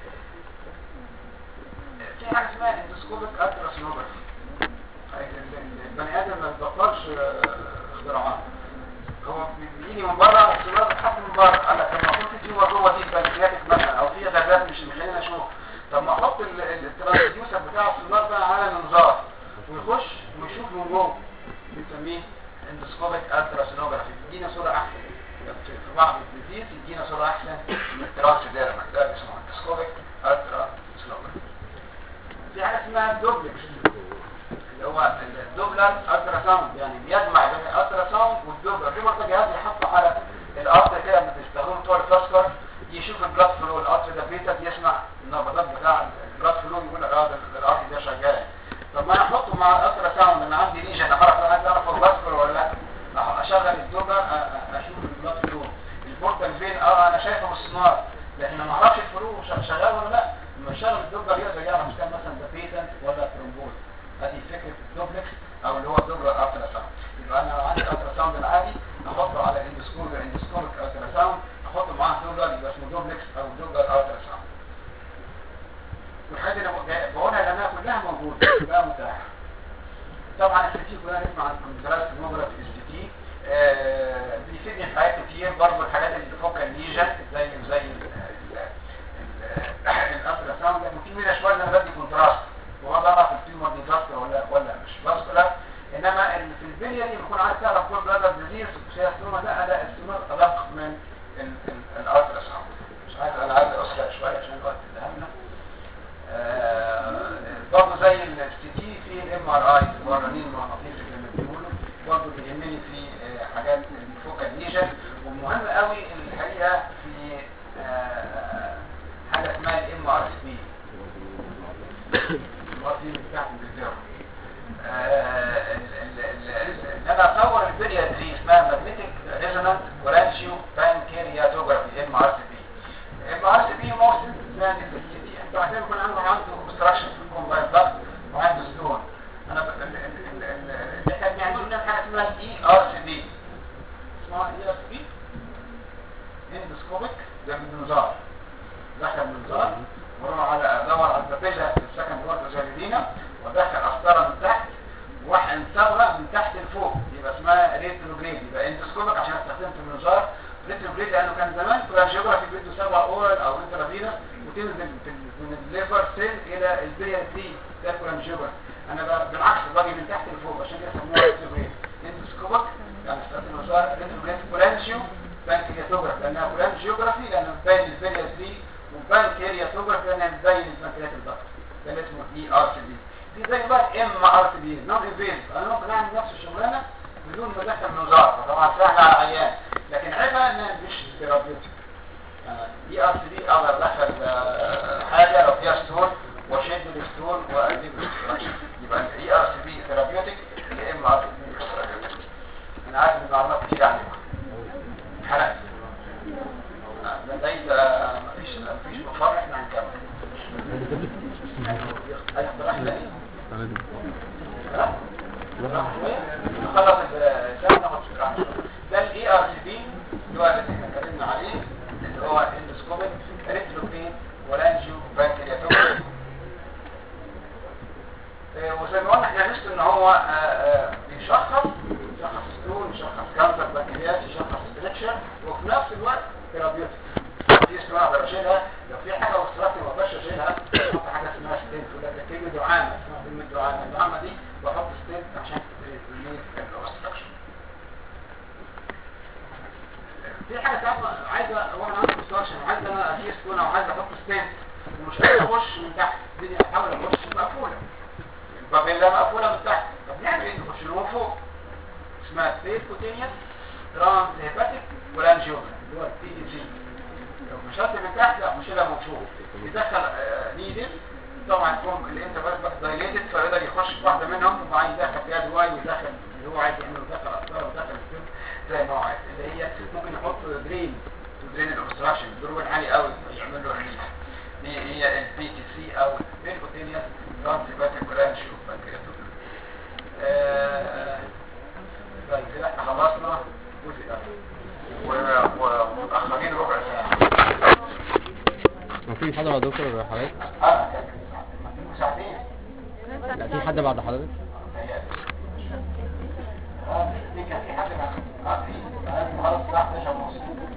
في حاجه اسمها اندوسكوبيك الترا سونوجرافي البني ادم ما بيبطلش آه، اختراعات هو بيجي من بره السونار بتحط من بره قال لك لما اكون في تيومر جوه دي البنكرياتيك مثلا او في غازات مش مخلينا اشوف طب ما احط ال- ال- الترانسديوسر بتاع السونار ده على منظار ويخش ويشوف من جوه بنسميه اندوسكوبيك التراسونوجرافي بيدينا صوره احسن في في بعض الديزيز يدينا صوره احسن من الترانسديرمك ده اسمه اندوسكوبيك التراسونوجرافي في حاجه اسمها دوبلكس اللي هو الدوبلر الترا ساوند يعني بيجمع بين الالترا ساوند والدوبلر الدوبلر ده جهاز يحطه على القطر كده لما بيستخدموا بتوع الفلاسكر يشوف البلاد فلو القطر ده بيتا يسمع النبضات بتاع البلاد فلو يقول اه ده القطر ده شغال طب ما انا احطه مع الالترا ساوند انا عندي ليجن اعرف انا عايز اعرف هو البلاد فلو ولا لا أح- اشغل الدوبلر أ- أ- اشوف البلاد فلو البورتال فين اه انا شايفه من السونار لكن ما اعرفش الفلو ش- شغال ولا لا لما يشغل الدوبلر يقدر يعرف اذا كان مثلا ده بيتنت ولا ترومبوز هذه فكره الدوبلكس او اللي هو الدوبلر الترا ساوند يبقى انا لو عندي الترا ساوند العادي احطه على الاندوسكوب الاندوسكوبيك الترا ساوند احط معاه دوبلر يبقى اسمه دوبلكس او دوبلر الترا ساوند والحاجات اللي أنا جاي- بقولها لانها كلها موجوده كلها متاحه طبعا السي تي كلنا نسمع عن كمبيوترات الموجرافي السي تي بيفيدني في حاجات كتير برضه الحاجات اللي فوق الليجن زي زي ال- ال- ال- الالترا ساوند لكن في منها شويه ان انا بدي كونتراست وهو بعرف التيومر دي فاسكر ولا ولا مش فاسكر انما ال- في البلياري بيكون عايز تعرف كل بلادر ديزيز وفيها ستوما لا لا الستوما ادق من ال- ال- الالترا ساوند مش عايز انا عايز اسرع شويه عشان الوقت انتهى آه، برضه زي السي تي في الام ار اي الورانين المغناطيسي زي ما بيقولوا برضه بيهمني في آه، حاجات الفوكال ليجن ومهم قوي الحقيقه في آه، حاجه اسمها الام ار اس بي الام ار اس بي بتاعت انجلترا آه، ال- ال- ال- ال- ان انا اصور الفيديو دي اسمها ماجنتيك ريزونانت ورانشيو بانكيرياتوجرافي ام ار سي بي ام ار سي بي موست ذان السي تي انت بعدين يكون عنده عنده اوبستراكشن في الكومباين ضغط وعنده ستون انا ب- ال- ال- ال- ال- اللي احنا بنعمله لنا حاجه اسمها الاي ار سي بي اسمها اي ار سي بي اندوسكوبيك ده بالمنظار دخل منظار واروح على ادور على البابيلا في السكند وورد جاليدينا وادخل قسطره من تحت واحقن صبغه من تحت لفوق يبقى اسمها ريتروجريد يبقى اندوسكوبيك عشان استخدمت المنظار ريتروجريد لانه كان زمان في الجيوغرافي بيدوا صبغه اورال او انترافينوس وتنزل في ال- من الليفر سيل الى البيا دي ده كولانجيوغرافي انا ب- بالعكس باجي من تحت لفوق عشان كده سموها ريتروجريد اندوسكوبيك يعني استخدم المنظار ريتروجريد كولانجيو بانكرياتوجرافي لانها كولانجيوغرافي لانه بتبين البيا دي وبانكرياتوجرافي لانها بتبين البنكريات الضغط ده اللي اسمه اي ار سي بي في زي بقى ام ار سي بي نون انفيزيف انا ممكن اعمل نفس الشغلانه بدون ما ادخل منظار فطبعا سهل على العيان لكن عيبها انها مش ثيرابيوتيك اي ار سي بي اقدر ادخل آه، حاجه لو فيها ستون واشد الستون واجيب الاستراكشر يبقى الاي ار سي بي ثيرابيوتيك يا ام ار سي بي ثيرابيوتيك انا عارف ان المعلومات كتير عليكم حرقت ده ده إذا مفيش مفيش مفر احنا هنكمل اي اقتراح تاني ها؟ نخلص الكلام ناخد فكره ده الاي ار سي بي اللي هو اللي احنا اتكلمنا عليه اللي هو اندوسكوبيك ريتروجريد ولانجيو بانكرياتوجرافي آه، وزي ما قلنا احنا نفسه ان هو آه، آه، بيشخص يشخص ستون يشخص كانسر بكتيريات يشخص ستريكشر وفي نفس الوقت ثيرابيوتيك في ستون اقدر اشيلها لو في حاجه وصلتني ما اقدرش اشيلها بحط حاجه اسمها ستينت ولا ده كلمه دعامه اسمها كلمه دعامه الدعامه دي بحط ستينت عشان تريليف الاوبستراكشن في حاجه ساعات عايزه وانا عندي اوبستراكشن وعايز انا اشيل ستون او عايز احط ستينت ومش قادر اخش من تحت الدنيا احاول اخش مقفوله البابيلا مقفوله من تحت طب نعمل ايه نخش من فوق اسمها بيركوتينيوس ترانس هيباتيك ولانجيوما اللي هو البي دي سي لو مشطت من تحت لا مشيلها من فوق يدخل نيدل طبعا تكون الانترفيرس دايليتد فيقدر يخش في واحده منهم وبعدين يدخل فيها دواي ويدخل اللي هو عايز يعمله يدخل اثار ويدخل السم زي ما هو عايز اللي هي ممكن يحط درين درين الاوبستراكشن الدروب العالي قوي يعمل له ريليف دي هي البي تي سي او بيركوتينيوس ترانس هيباتيك ولانجيو بانكرياتوم طيب كده احنا خلصنا الجزء ده و- و- ومتأخرين ربع ساعة ما في حد بعد دكتور حضرتك اه مساعدين لا في حد بعد حضرتك اه دي كان في حد معاك اه في لازم خلاص الساعة 11 ونص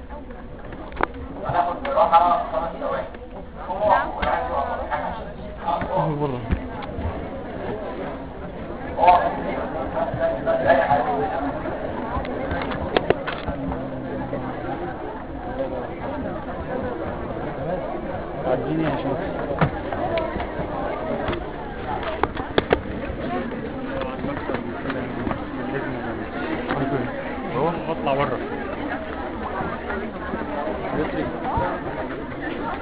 هناخد راحة خمس ثواني هو ولا عايز يقف حاجة عشان اه بره هو بس اي حاجة عديني يا شيخ هو اطلع بره